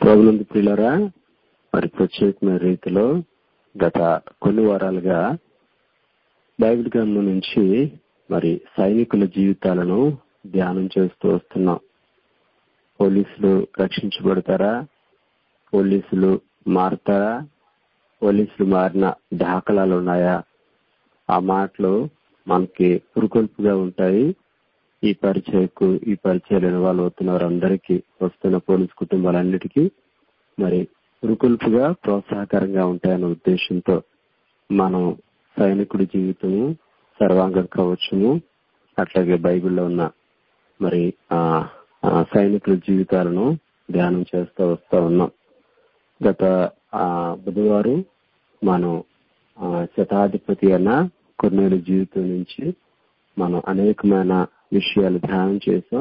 ప్రభునందు ప్రియులరా మరి ప్రత్యేకమైన రీతిలో గత కొన్ని వారాలుగా బైబిల్ గ్రంథం నుంచి మరి సైనికుల జీవితాలను ధ్యానం చేస్తూ వస్తున్నాం పోలీసులు రక్షించబడతారా పోలీసులు మారుతారా పోలీసులు మారిన దాఖలాలు ఉన్నాయా ఆ మాటలు మనకి పురుకొల్పుగా ఉంటాయి ఈ పరిచయకు ఈ పరిచయాలు ఇన్వాల్వ్ అవుతున్న వారందరికీ వస్తున్న పోలీస్ కుటుంబాలన్నిటికీ మరి పురుకొల్పుగా ప్రోత్సాహకరంగా ఉంటాయన్న ఉద్దేశంతో మనం సైనికుడి జీవితము సర్వాంగ కవచము అట్లాగే బైబిల్లో ఉన్న మరి ఆ సైనికుల జీవితాలను ధ్యానం చేస్తూ వస్తూ ఉన్నాం గత బుధవారం మనం శతాధిపతి అన్న కొన్నేళ్ళ జీవితం నుంచి మనం అనేకమైన విషయాలు ధ్యానం చేసాం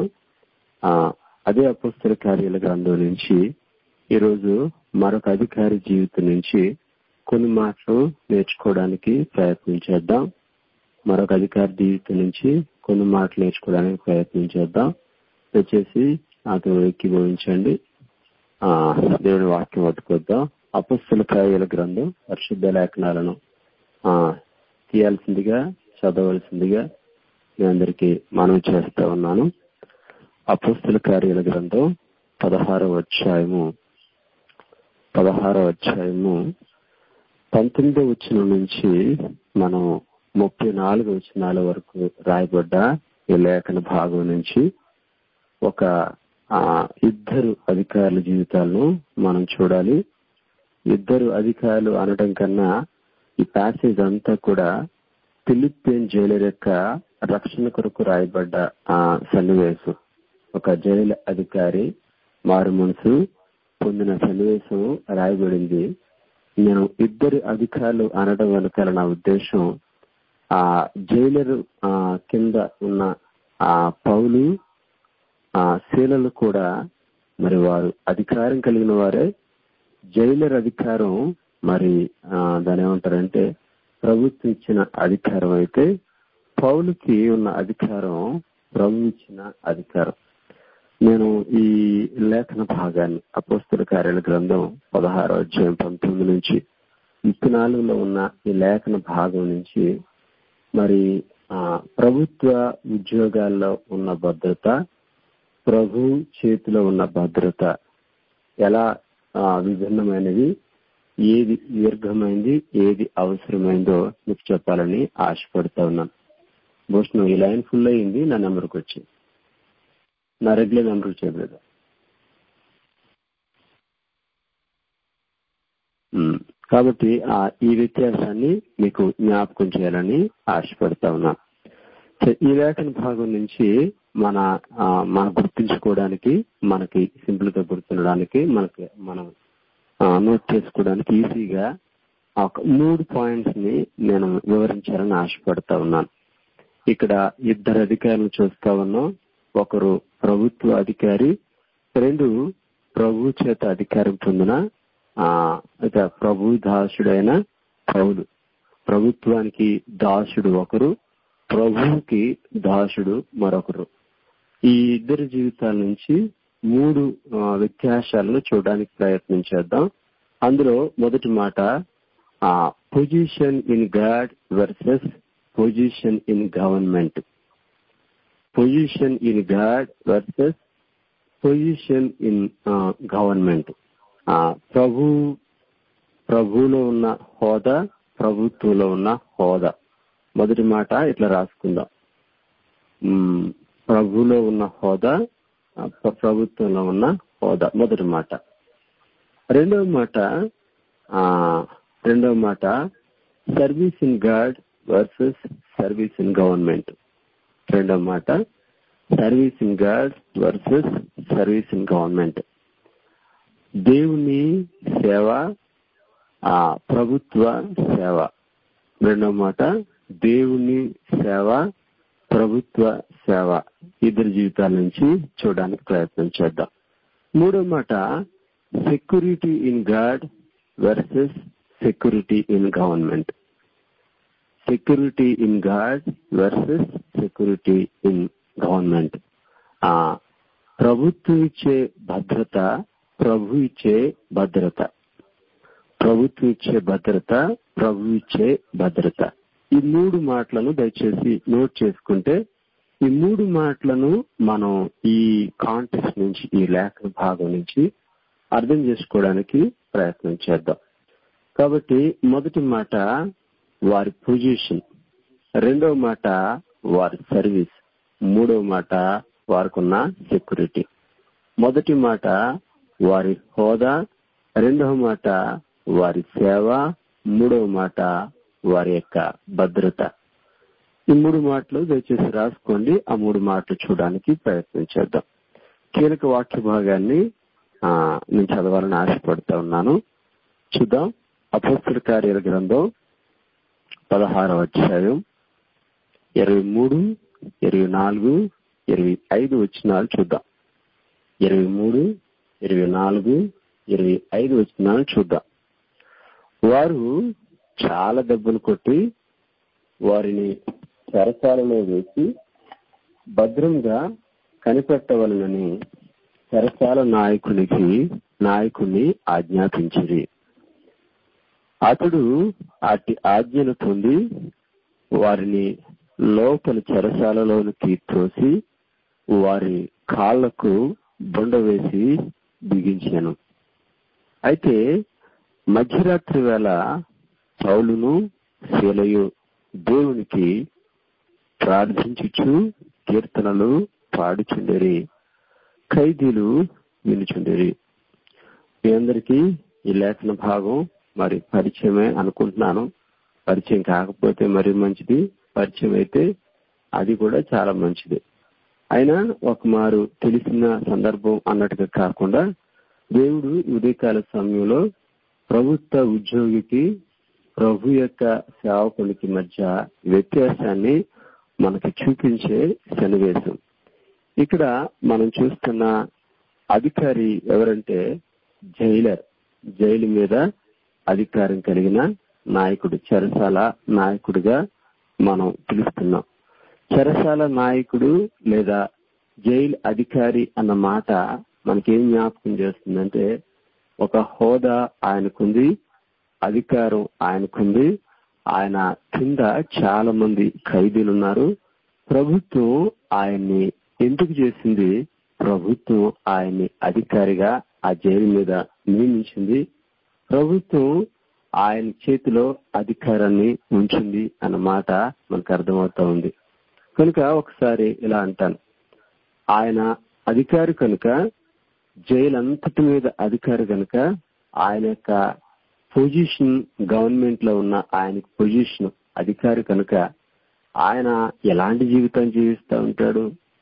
అదే అపుస్తల కార్యాల గ్రంథం నుంచి ఈరోజు మరొక అధికారి జీవితం నుంచి కొన్ని మాటలు నేర్చుకోవడానికి ప్రయత్నం చేద్దాం మరొక అధికారి జీవితం నుంచి కొన్ని మాటలు నేర్చుకోవడానికి ప్రయత్నం చేద్దాం వచ్చేసి నాతో ఎక్కిభవించండి దేవుని వాక్యం పట్టుకొద్దాం అపుస్తుల కార్యాల గ్రంథం పరిశుద్ధ లేఖనాలను తీయాల్సిందిగా చదవలసిందిగా మీ అందరికీ మనవి చేస్తా ఉన్నాను అపుస్తుల కార్యాల గ్రంథం పదహారవ అధ్యాయము పదహారవ అధ్యాయము పంతొమ్మిదో వచ్చిన నుంచి మనం ముప్పై నాలుగు వచనాల వరకు రాయబడ్డ ఈ లేఖన భాగం నుంచి ఒక ఇద్దరు అధికారుల జీవితాలను మనం చూడాలి ఇద్దరు అధికారులు అనడం కన్నా ఈ ప్యాసేజ్ అంతా కూడా ఫిలిప్పీన్ జైలర్ యొక్క రక్షణ కొరకు రాయబడ్డ ఆ సన్నివేశం ఒక జైలు అధికారి మారు మనసు పొందిన సన్నివేశం రాయబడింది నేను ఇద్దరు అధికారులు అనడం వెనకాల నా ఉద్దేశం ఆ జైలర్ కింద ఉన్న ఆ పౌలు ఆ శీలలు కూడా మరి వారు అధికారం కలిగిన వారే జైలర్ అధికారం మరి దాని ఏమంటారంటే ప్రభుత్వం ఇచ్చిన అధికారం అయితే పౌలుకి ఉన్న అధికారం ప్రభు ఇచ్చిన అధికారం నేను ఈ లేఖన భాగాన్ని అపోస్తుల కార్యాల గ్రంథం పదహారో అధ్యాయం పంతొమ్మిది నుంచి ముప్పై నాలుగులో ఉన్న ఈ లేఖన భాగం నుంచి మరి ఆ ప్రభుత్వ ఉద్యోగాల్లో ఉన్న భద్రత ప్రభు చేతిలో ఉన్న భద్రత ఎలా విభిన్నమైనది ఏది దీర్ఘమైంది ఏది అవసరమైందో మీకు చెప్పాలని ఆశపడుతా ఉన్నాను భూషణం ఈ లైన్ ఫుల్ అయింది నా నెంబర్కి వచ్చి నా రెగ్యులర్ నెంబర్కి చేయలేదు కాబట్టి ఈ వ్యత్యాసాన్ని మీకు జ్ఞాపకం చేయాలని ఆశపడతా ఉన్నాను ఈ లేఖన భాగం నుంచి మన మన గుర్తించుకోవడానికి మనకి సింపుల్ గా గుర్తుండడానికి మనకి మనం నోట్ చేసుకోవడానికి ఈజీగా ఒక మూడు పాయింట్స్ ని నేను వివరించాలని ఆశపడతా ఉన్నాను ఇక్కడ ఇద్దరు అధికారులు చూస్తా ఉన్నాం ఒకరు ప్రభుత్వ అధికారి రెండు ప్రభు చేత అధికారం పొందిన ఆ ప్రభు దాసుడైన పౌలు ప్రభుత్వానికి దాసుడు ఒకరు ప్రభువుకి దాసుడు మరొకరు ఈ ఇద్దరి జీవితాల నుంచి మూడు వ్యత్యాసాలను చూడడానికి ప్రయత్నం చేద్దాం అందులో మొదటి మాట position in God versus position in government position in God versus position in government ప్రభు ప్రభువులో ఉన్న హోదా ప్రభుత్వంలో ఉన్న హోదా మొదటి మాట ఇట్లా రాసుకుందాం ప్రభులో ఉన్న హోదా ప్రభుత్వంలో ఉన్న హోదా మొదటి మాట రెండవ మాట రెండవ మాట service in God versus service in government రెండవ మాట service in God versus service in government దేవుని సేవ ఆ ప్రభుత్వ సేవ రెండవ మాట దేవుని సేవ ప్రభుత్వ సేవ ఇద్దరు జీవితాల నుంచి చూడడానికి ప్రయత్నం చేద్దాం మూడో మాట security in God versus security in government security in God versus security in government ప్రభుత్వం ఇచ్చే భద్రత ప్రభు ఇచ్చే భద్రత ప్రభుత్వం ఇచ్చే భద్రత ప్రభు ఇచ్చే భద్రత ఈ మూడు మాటలను దయచేసి నోట్ చేసుకుంటే ఈ మూడు మాటలను మనం ఈ కాంటెక్స్ట్ నుంచి ఈ లేఖన భాగం నుంచి అర్థం చేసుకోవడానికి ప్రయత్నం చేద్దాం కాబట్టి మొదటి మాట వారి పొజిషన్ రెండవ మాట వారి సర్వీస్ మూడవ మాట వారికున్న సెక్యూరిటీ మొదటి మాట వారి హోదా రెండవ మాట వారి సేవ మూడవ మాట వారి యొక్క భద్రత ఈ మూడు మాటలు దయచేసి రాసుకోండి ఆ మూడు మాటలు చూడడానికి ప్రయత్నం చేద్దాం కీలక వాక్య భాగాన్ని ఆ, నేను చదవాలని ఆశపడుతా ఉన్నాను చూద్దాం అపస్తుల కార్యాల గ్రంథం పదహారవ అధ్యాయం ఇరవై మూడు ఇరవై నాలుగు ఇరవై ఐదు వచ్చినాలు చూద్దాం ఇరవై మూడు ఇరవై నాలుగు ఇరవై ఐదు వచ్చినాలు చూద్దాం వారు చాలా దెబ్బలు కొట్టి వారిని చెరసాలలో వేసి భద్రంగా కనిపెట్టవలనని చెరసాల నాయకునికి నాయకుని ఆజ్ఞాపించిరి అతడు అట్టి ఆజ్ఞను పొంది వారిని లోపలి చెరసాలలోనికి త్రోసి వారి కాళ్లకు బొండ వేసి బిగించాను అయితే మధ్యరాత్రి వేళ పౌలును శీలయు దేవునికి ప్రార్థించుచు కీర్తనలు పాడుచుండేరి ఖైదీలు వినుచుండేరి మీ అందరికీ ఈ లేఖన భాగం మరి పరిచయమే అనుకుంటున్నాను పరిచయం కాకపోతే మరి మంచిది పరిచయం అయితే అది కూడా చాలా మంచిది అయినా ఒక మారు తెలిసిన సందర్భం అన్నట్టుగా కాకుండా దేవుడు ఈ ఉదయకాల సమయంలో ప్రభుత్వ ఉద్యోగికి ప్రభు యొక్క సేవకునికి మధ్య వ్యత్యాసాన్ని మనకి చూపించే సన్నివేశం ఇక్కడ మనం చూస్తున్న అధికారి ఎవరంటే జైలర్ జైలు మీద అధికారం కలిగిన నాయకుడు చెరసాల నాయకుడిగా మనం పిలుస్తున్నాం చెరసాల నాయకుడు లేదా జైలు అధికారి అన్న మాట మనకేం జ్ఞాపకం చేస్తుందంటే ఒక హోదా ఆయనకుంది అధికారం ఆయనకుంది ఆయన కింద చాలా మంది ఖైదీలు ఉన్నారు ప్రభుత్వం ఆయన్ని ఎందుకు చేసింది ప్రభుత్వం ఆయన్ని అధికారిగా ఆ జైలు మీద నియమించింది ప్రభుత్వం ఆయన చేతిలో అధికారాన్ని ఉంచింది అన్న మాట మనకు అర్థమవుతా ఉంది కనుక ఒకసారి ఇలా అంటాను ఆయన అధికారి కనుక జైలు అంతటి మీద అధికారి కనుక ఆయన యొక్క పొజిషన్ గవర్నమెంట్ లో ఉన్న ఆయన పొజిషన్ అధికారి కనుక ఆయన ఎలాంటి జీవితం జీవిస్తూ ఉంటాడు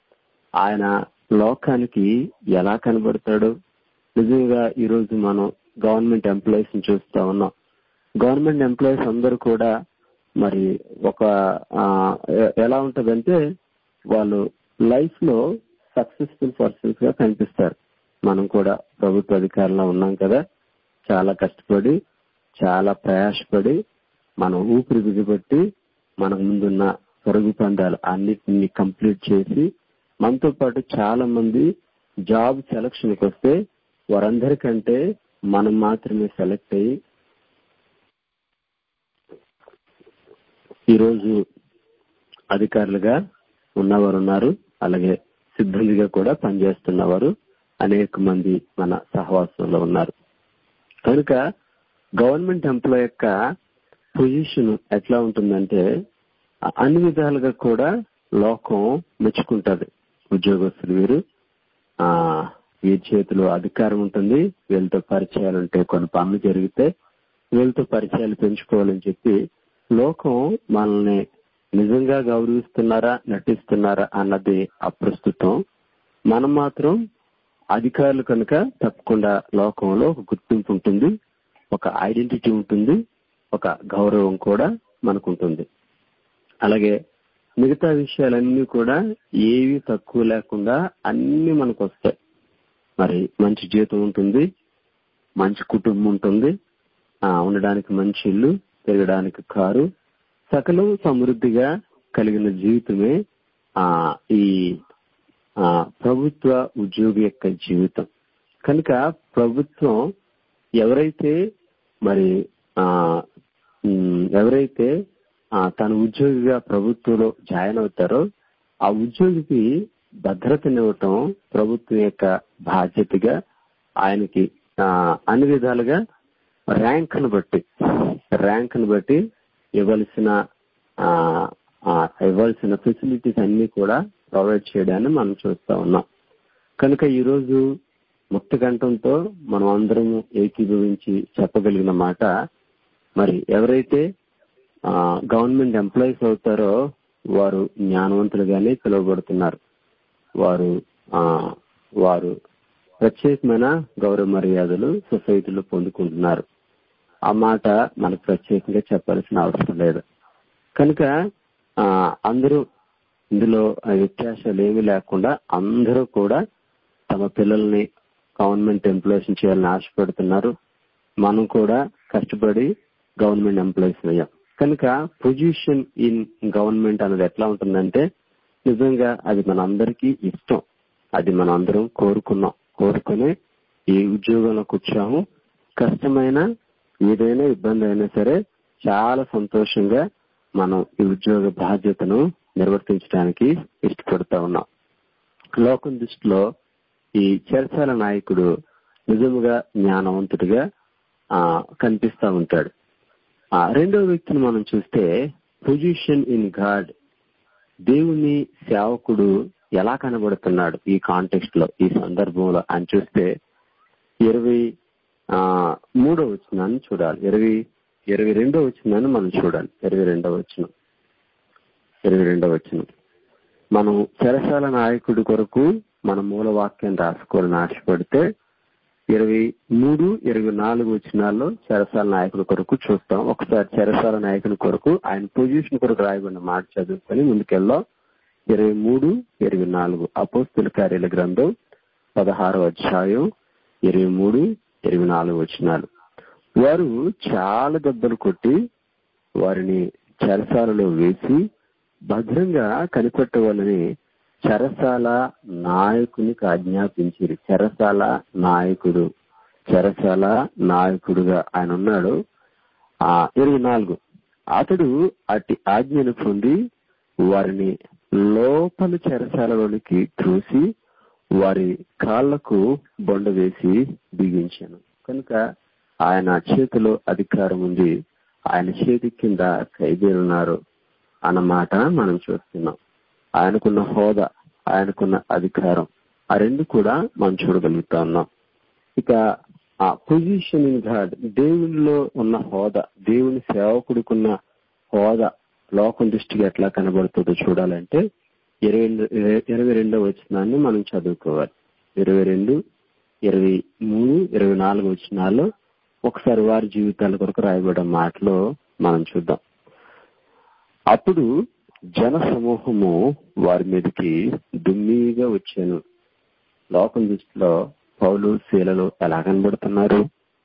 ఆయన లోకానికి ఎలా కనబడతాడు నిజంగా ఈ రోజు మనం గవర్నమెంట్ ఎంప్లాయీస్ ని చూస్తా ఉన్నాం గవర్నమెంట్ ఎంప్లాయీస్ అందరూ కూడా మరి ఒక ఆ, ఎ- ఎలా ఉంటదంటే వాళ్ళు లైఫ్ లో సక్సెస్ఫుల్ పర్సన్స్ గా కనిపిస్తారు మనం కూడా ప్రభుత్వ అధికారంలో ఉన్నాం కదా చాలా కష్టపడి చాలా ప్రయాసపడి మనం ఊపిరి బిగిపెట్టి మన ముందున్న పరుగు పందాలు అన్నిటిని కంప్లీట్ చేసి మనతో పాటు చాలా మంది జాబ్ సెలక్షన్ కి వస్తే వారందరికంటే మనం మాత్రమే సెలెక్ట్ అయ్యి ఈరోజు అధికారులుగా ఉన్నవారు ఉన్నారు అలాగే సిబ్బందిగా కూడా పనిచేస్తున్నవారు అనేక మంది మన సహవాసంలో ఉన్నారు కనుక గవర్నమెంట్ ఎంప్లాయ్ యొక్క పొజిషన్ ఎట్లా ఉంటుందంటే అ- అన్ని విధాలుగా కూడా లోకం మెచ్చుకుంటది ఉద్యోగస్తులు వీరు ఆ వీరి చేతిలో అధికారం ఉంటుంది వీళ్ళతో పరిచయాలు ఉంటాయి కొన్ని పనులు జరిగితే వీళ్ళతో పరిచయాలు పెంచుకోవాలని చెప్పి లోకం మనల్ని నిజంగా గౌరవిస్తున్నారా నటిస్తున్నారా అన్నది అప్రస్తుతం మనం మాత్రం అధికారులు కనుక తప్పకుండా లోకంలో ఒక గుర్తింపు ఉంటుంది ఒక ఐడెంటిటీ ఉంటుంది ఒక గౌరవం కూడా మనకు ఉంటుంది అలాగే మిగతా విషయాలన్నీ కూడా ఏవి తక్కువ లేకుండా అన్ని మనకు వస్తాయి మరి మంచి జీతం ఉంటుంది మంచి కుటుంబం ఉంటుంది ఆ ఉండడానికి మంచి ఇల్లు తిరగడానికి కారు సకలం సమృద్ధిగా కలిగిన జీవితమే ఆ ఈ ఆ ప్రభుత్వ ఉద్యోగి యొక్క జీవితం కనుక ప్రభుత్వం ఎవరైతే మరి ఆ ఉమ్, ఎవరైతే ఆ, తన ఉద్యోగిగా ప్రభుత్వంలో జాయిన్ అవుతారో ఆ ఉద్యోగికి భద్రతనివ్వటం ప్రభుత్వం యొక్క బాధ్యతగా ఆయనకి ఆ, అన్ని విధాలుగా ర్యాంకును బట్టి ర్యాంకును బట్టి ఇవ్వాల్సిన ఆ, ఆ, ఇవ్వాల్సిన ఫెసిలిటీస్ అన్ని కూడా ప్రొవైడ్ చేయడాన్ని మనం చూస్తా ఉన్నాం కనుక ఈ రోజు ముక్త కంఠంతో మనం అందరం ఏకీభవించి చెప్పగలిగిన మాట మరి ఎవరైతే గవర్నమెంట్ ఎంప్లాయీస్ అవుతారో వారు జ్ఞానవంతులుగానే పిలువబడుతున్నారు వారు ఆ, వారు ప్రత్యేకమైన గౌరవ మర్యాదలు సొసైటీలో పొందుకుంటున్నారు ఆ మాట మనకు ప్రత్యేకంగా చెప్పాల్సిన అవసరం లేదు కనుక ఆ, అందరూ ఇందులో వ్యత్యాసాలు ఏమీ లేకుండా అందరూ కూడా తమ పిల్లల్ని గవర్నమెంట్ ఎంప్లాయీస్ చేయాలని ఆశపడుతున్నారు మనం కూడా కష్టపడి గవర్నమెంట్ ఎంప్లాయీస్ అయ్యాం కనుక పొజిషన్ ఇన్ గవర్నమెంట్ అనేది ఎట్లా ఉంటుందంటే నిజంగా అది మనందరికీ ఇష్టం అది మనం అందరం కోరుకున్నాం కోరుకుని ఈ ఉద్యోగంలోకి వచ్చాము కష్టమైన ఏదైనా ఇబ్బంది అయినా సరే చాలా సంతోషంగా మనం ఈ ఉద్యోగ బాధ్యతను నిర్వర్తించడానికి ఇష్టపడుతా ఉన్నాం లోకం దృష్టిలో ఈ చెరసాల నాయకుడు నిజముగా జ్ఞానవంతుడిగా ఆ, కనిపిస్తా ఉంటాడు ఆ రెండో వ్యక్తిని మనం చూస్తే పొజిషన్ ఇన్ గాడ్ దేవుని సేవకుడు ఎలా కనబడుతున్నాడు ఈ కాంటెక్స్ట్ లో ఈ సందర్భంలో అని చూస్తే ఇరవై ఆ మూడో వచ్చినాన్ని చూడాలి ఇరవై ఇరవై రెండో వచ్చిందని మనం చూడాలి ఇరవై రెండో వచ్చిన ఇరవై రెండో వచ్చిన మనం చెరసాల నాయకుడి కొరకు మన మూల వాక్యం రాసుకోవాలని ఆశపడితే ఇరవై మూడు ఇరవై నాలుగు వచ్చినాల్లో చెరసాల నాయకుడి కొరకు చూస్తాం ఒకసారి చెరసాల నాయకుడి కొరకు ఆయన పొజిషన్ కొరకు రాయబడిన మాట చదువుకొని ముందుకెళ్దాం ఇరవై మూడు ఇరవై నాలుగు అపోస్తుల కార్యాల గ్రంథం పదహారో అధ్యాయం ఇరవై మూడు ఇరవై నాలుగు వచ్చినాలు వారు చాలా దెబ్బలు కొట్టి వారిని చెరసాలలో వేసి భద్రంగా కనిపెట్టవాలని చెరసాల నాయకునికి ఆజ్ఞాపించారు చెరసాల నాయకుడు చెరసాల నాయకుడుగా ఆయన ఉన్నాడు ఆ ఇరవై నాలుగు అతడు అట్టి ఆజ్ఞను పొంది వారిని లోపల చెరసాలలోనికి త్రోసి వారి కాళ్లకు బొండ వేసి బిగించాను కనుక ఆయన చేతిలో అధికారం ఉంది ఆయన చేతి కింద ఖైదీలున్నారు అన్నమాట మనం చూస్తున్నాం ఆయనకున్న హోదా ఆయనకున్న అధికారం ఆ రెండు కూడా మనం చూడగలుగుతా ఉన్నాం ఇక ఆ పొజిషన్ ఇన్ గాడ్ దేవునిలో ఉన్న హోదా దేవుని సేవకుడికున్న హోదా లోకం దృష్టికి ఎట్లా కనబడుతుందో చూడాలంటే ఇరవై ఇరవై రెండో వచనాన్ని మనం చదువుకోవాలి ఇరవై రెండు ఇరవై మూడు ఇరవై నాలుగు వచనాల్లో ఒకసారి వారి జీవితాల కొరకు రాయబడిన మాటలో మనం చూద్దాం అప్పుడు జన సమూహము వారి మీదకి దుమ్మిగా వచ్చాను లోకం దృష్టిలో పౌలు శీలలు ఎలా కనబడుతున్నారు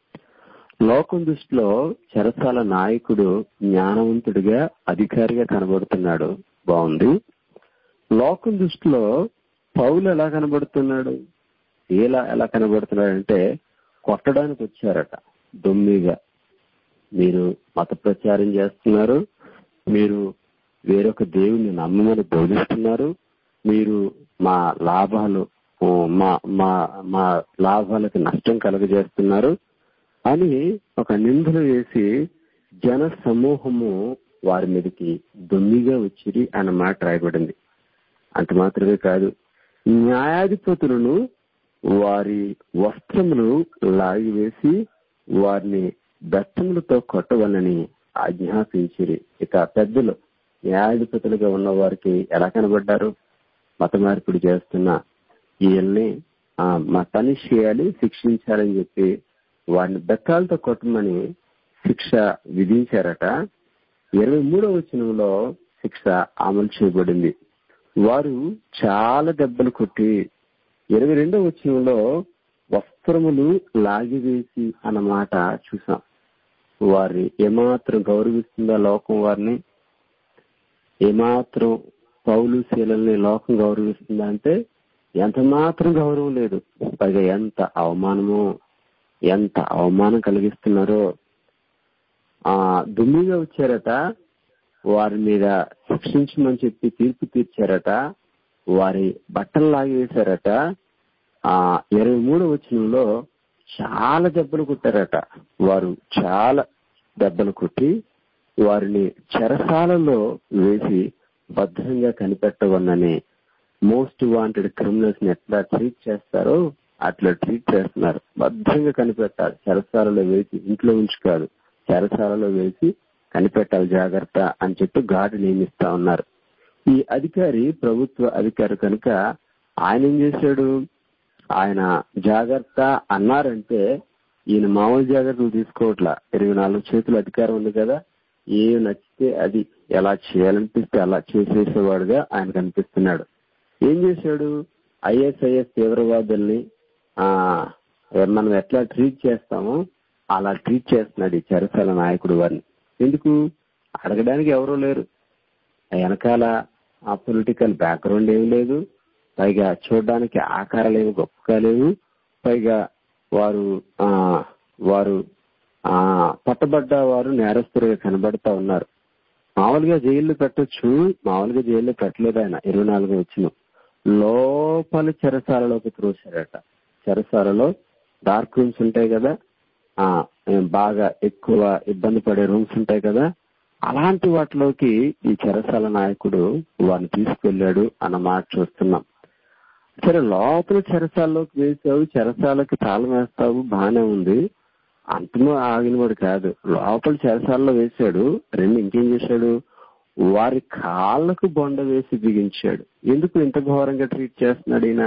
లోకం దృష్టిలో చెరసాల నాయకుడు జ్ఞానవంతుడిగా అధికారిగా కనబడుతున్నాడు బాగుంది లోకం దృష్టిలో పౌలు ఎలా కనబడుతున్నాడు శీల ఎలా కనబడుతున్నాడంటే కొట్టడానికి వచ్చారట దొమ్మిగా మీరు మత ప్రచారం చేస్తున్నారు మీరు వేరొక దేవుని నమ్మమని బోధిస్తున్నారు మీరు మా లాభాలు ఓ, మా మా మా లాభాలకు నష్టం కలుగజేస్తున్నారు అని ఒక నిందలు వేసి జన సమూహము వారి మీదకి దొమ్మిగా వచ్చిరి అన్న మాట రాయబడింది అంత మాత్రమే కాదు న్యాయాధిపతులను వారి వస్త్రములు లాగివేసి వారిని బెత్తములతో కొట్టవలని ఆజ్ఞాపించిరి ఇక పెద్దలు న్యాయాధిపతులుగా ఉన్న వారికి ఎలా కనబడ్డారు మత మార్పిడి చేస్తున్న వీళ్ళని ఆ, మా పని చేయాలి శిక్షించాలని చెప్పి వారిని బెత్తాలతో కొట్టమని శిక్ష విధించారట ఇరవై మూడవ వచనంలో శిక్ష అమలు చేయబడింది వారు చాలా దెబ్బలు కొట్టి ఇరవై రెండవ వచనంలో వస్త్రములు లాగివేసి అన్నమాట చూసాం వారిని ఏమాత్రం గౌరవిస్తుందా లోకం వారిని ఏమాత్రం పౌలు శీలల్ని లోకం గౌరవిస్తుందా అంటే ఎంత మాత్రం గౌరవం లేదు పైగా ఎంత అవమానమో ఎంత అవమానం కలిగిస్తున్నారో ఆ దుమ్మిగా వచ్చారట వారి మీద శిక్షించమని చెప్పి తీర్పు తీర్చారట వారి బట్టలు లాగేశారట ఆ ఇరవై మూడు వచనంలో చాలా దెబ్బలు కొట్టారట వారు చాలా దెబ్బలు కొట్టి వారిని చెరసాలలో వేసి భద్రంగా కనిపెట్టవన్నని మోస్ట్ వాంటెడ్ క్రిమినల్స్ ని ఎట్లా ట్రీట్ చేస్తారో అట్లా ట్రీట్ చేస్తున్నారు భద్రంగా కనిపెట్టాలి చెరసాలలో వేసి ఇంట్లో ఉంచి కాదు చెరసాలలో వేసి కనిపెట్టాలి జాగ్రత్త అని చెప్పి గాడి నియమిస్తా ఉన్నారు ఈ అధికారి ప్రభుత్వ అధికారి కనుక ఆయన ఏం చేశాడు ఆయన జాగ్రత్త అన్నారంటే ఈయన మామూలు జాగ్రత్తలు తీసుకోవట్లా ఇరవై నాలుగు చేతుల అధికారం ఉంది కదా ఏ నచ్చితే అది ఎలా చేయాలనిపిస్తే అలా చేసేసేవాడుగా ఆయన కనిపిస్తున్నాడు ఏం చేశాడు ఐఎస్ఐఎస్ తీవ్రవాదుల్ని ఆ మనం ఎట్లా ట్రీట్ చేస్తామో అలా ట్రీట్ చేస్తున్నాడు ఈ చెరసాల నాయకుడు వారిని ఎందుకు అడగడానికి ఎవరూ లేరు వెనకాల ఆ పొలిటికల్ బ్యాక్గ్రౌండ్ ఏమి లేదు పైగా చూడడానికి ఆకారాలు ఏమి గొప్పగా లేవు పైగా వారు ఆ వారు ఆ పట్టబడ్డ వారు నేరస్తులుగా కనబడతా ఉన్నారు మామూలుగా జైల్లో పెట్టొచ్చు మామూలుగా జైల్లో పెట్టలేదు ఆయన ఇరవై నాలుగు వచ్చిన లోపల చెరసాలలోకి త్రోశారట చెరసాలలో డార్క్ రూమ్స్ ఉంటాయి కదా ఆ బాగా ఎక్కువ ఇబ్బంది పడే రూమ్స్ ఉంటాయి కదా అలాంటి వాటిలోకి ఈ చెరసాల నాయకుడు వారిని తీసుకెళ్లాడు అన్న మాట చూస్తున్నాం సరే లోపల చెరసాల్లోకి వేసావు చెరసాలకి తాళం వేస్తావు బానే ఉంది అంతమో ఆగినవాడు కాదు లోపల చెరసాలలో వేశాడు రెండు ఇంకేం చేశాడు వారి కాళ్ళకు బొండ వేసి బిగించాడు ఎందుకు ఇంత ఘోరంగా ట్రీట్ చేస్తున్నాడు ఈయన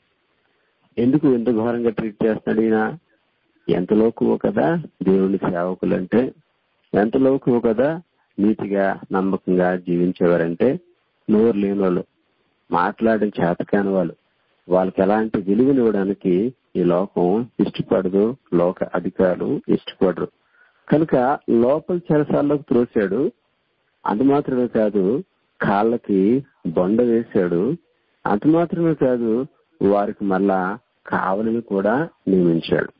ఎందుకు ఇంత ఘోరంగా ట్రీట్ చేస్తున్నాడు ఈయన ఎంత లోకువో కదా దేవుని సేవకులంటే ఎంత లోకువో కదా నీతిగా నమ్మకంగా జీవించేవారంటే నోరు లేని వాళ్ళు మాట్లాడిన చేతకాని వాళ్ళు వాళ్ళకి ఎలాంటి విలువనివ్వడానికి ఈ లోకం ఇష్టపడదు లోక అధికారులు ఇష్టపడరు కనుక లోపల చెరసాల్లోకి త్రోశాడు అంత మాత్రమే కాదు కాళ్ళకి బొండ వేశాడు అంత మాత్రమే కాదు వారికి మళ్ళా కావలిని కూడా నియమించాడు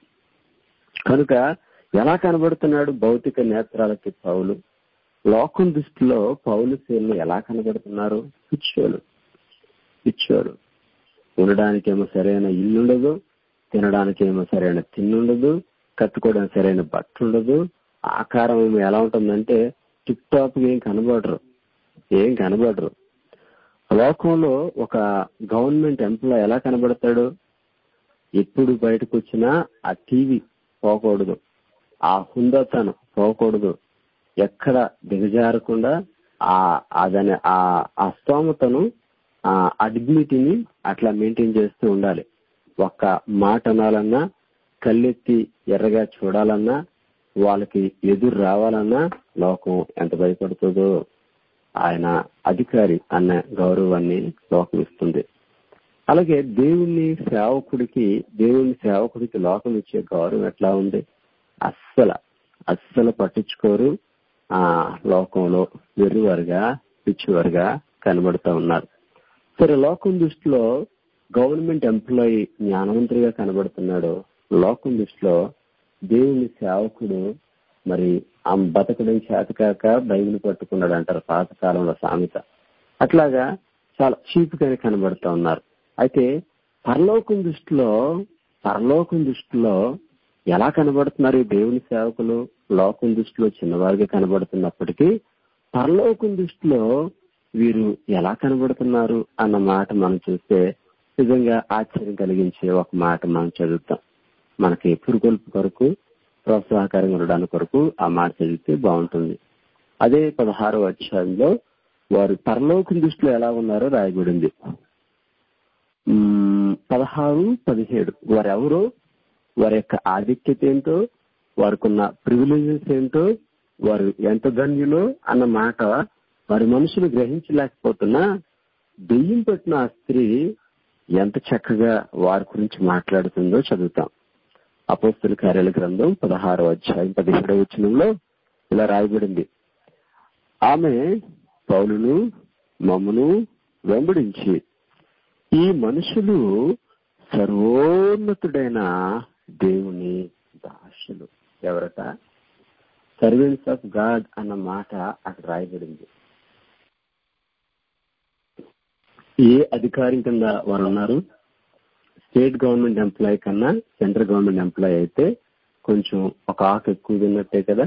కనుక ఎలా కనబడుతున్నాడు భౌతిక నేత్రాలకి పౌలు లోకం దృష్టిలో పౌలు శైలు ఎలా కనబడుతున్నారు పిచ్చోలు పిచ్చోలు ఉండడానికేమో సరైన ఇల్లు ఉండదు తినడానికేమో సరైన తిన్నుండదు కట్టుకోవడానికి సరైన బట్ట ఉండదు ఆకారం ఏమో ఎలా ఉంటుందంటే టిప్ టాప్ ఏం కనబడరు ఏం కనబడరు లోకంలో ఒక గవర్నమెంట్ ఎంప్లాయ్ ఎలా కనబడతాడు ఎప్పుడు బయటకు వచ్చినా ఆ టీవీ పోకూడదు ఆ హుందతనం పోకూడదు ఎక్కడ దిగజారకుండా ఆ అదని ఆ ఆ స్తోమతను ఆ డిగ్నిటీని అట్లా మెయింటైన్ చేస్తూ ఉండాలి ఒక్క మాట అనాలన్నా కళ్ళెత్తి ఎర్రగా చూడాలన్నా వాళ్ళకి ఎదురు రావాలన్నా లోకం ఎంత భయపడుతుందో ఆయన అధికారి అన్న గౌరవాన్ని లోకం ఇస్తుంది అలాగే దేవుని సేవకుడికి దేవుని సేవకుడికి లోకం ఇచ్చే గౌరవం ఎట్లా ఉంది అస్సలు అస్సలు పట్టించుకోరు ఆ లోకంలో వెర్రివారుగా పిచ్చివారుగా కనబడుతూ ఉన్నారు సరే లోకం దృష్టిలో గవర్నమెంట్ ఎంప్లాయీ జ్ఞానవంతుడిగా కనబడుతున్నాడు లోకం దృష్టిలో దేవుని సేవకుడు మరి ఆ బతకడం చేతకాక బైబిల్ పట్టుకున్నాడు అంటారు పాతకాలంలో సామెత అట్లాగా చాలా చీప్ గా కనబడుతూ ఉన్నారు అయితే పరలోకం దృష్టిలో పరలోకం దృష్టిలో ఎలా కనబడుతున్నారు ఈ దేవుని సేవకులు లోకం దృష్టిలో చిన్నవారుగా కనబడుతున్నప్పటికీ పరలోకం దృష్టిలో వీరు ఎలా కనబడుతున్నారు అన్న మాట మనం చూస్తే నిజంగా ఆశ్చర్యం కలిగించే ఒక మాట మనం చదువుతాం మనకి పురుగొల్పు కొరకు ప్రోత్సాహకరంగా ఉండడానికి కొరకు ఆ మాట చదివితే బాగుంటుంది అదే పదహారో అధ్యాయంలో వారు పరలోకం దృష్టిలో ఎలా ఉన్నారో రాయబడింది పదహారు పదిహేడు వారెవరో వారి యొక్క ఆధిక్యత ఏంటో వారికి ఉన్న ప్రివిలేజెస్ ఏంటో వారు ఎంత ధన్యులో అన్న మాట వారి మనుషులు గ్రహించలేకపోతున్నా దెయ్యం పెట్టిన ఆ స్త్రీ ఎంత చక్కగా వారి గురించి మాట్లాడుతుందో చదువుతాం అపోస్తుల కార్యాల గ్రంథం పదహారో అధ్యాయం పదిహేడవ వచనంలో ఇలా రాయబడింది ఆమె పౌలును మమ్మును వెంబడించి ఈ మనుషులు సర్వోన్నతుడైన దేవుని దాసులు ఎవరట సర్వెంట్స్ ఆఫ్ గాడ్ అన్న మాట అక్కడ రాయబడింది ఏ అధికారం కింద వారు ఉన్నారు స్టేట్ గవర్నమెంట్ ఎంప్లాయీ కన్నా సెంట్రల్ గవర్నమెంట్ ఎంప్లాయీ అయితే కొంచెం ఒక ఆకు ఎక్కువ తిన్నట్టే కదా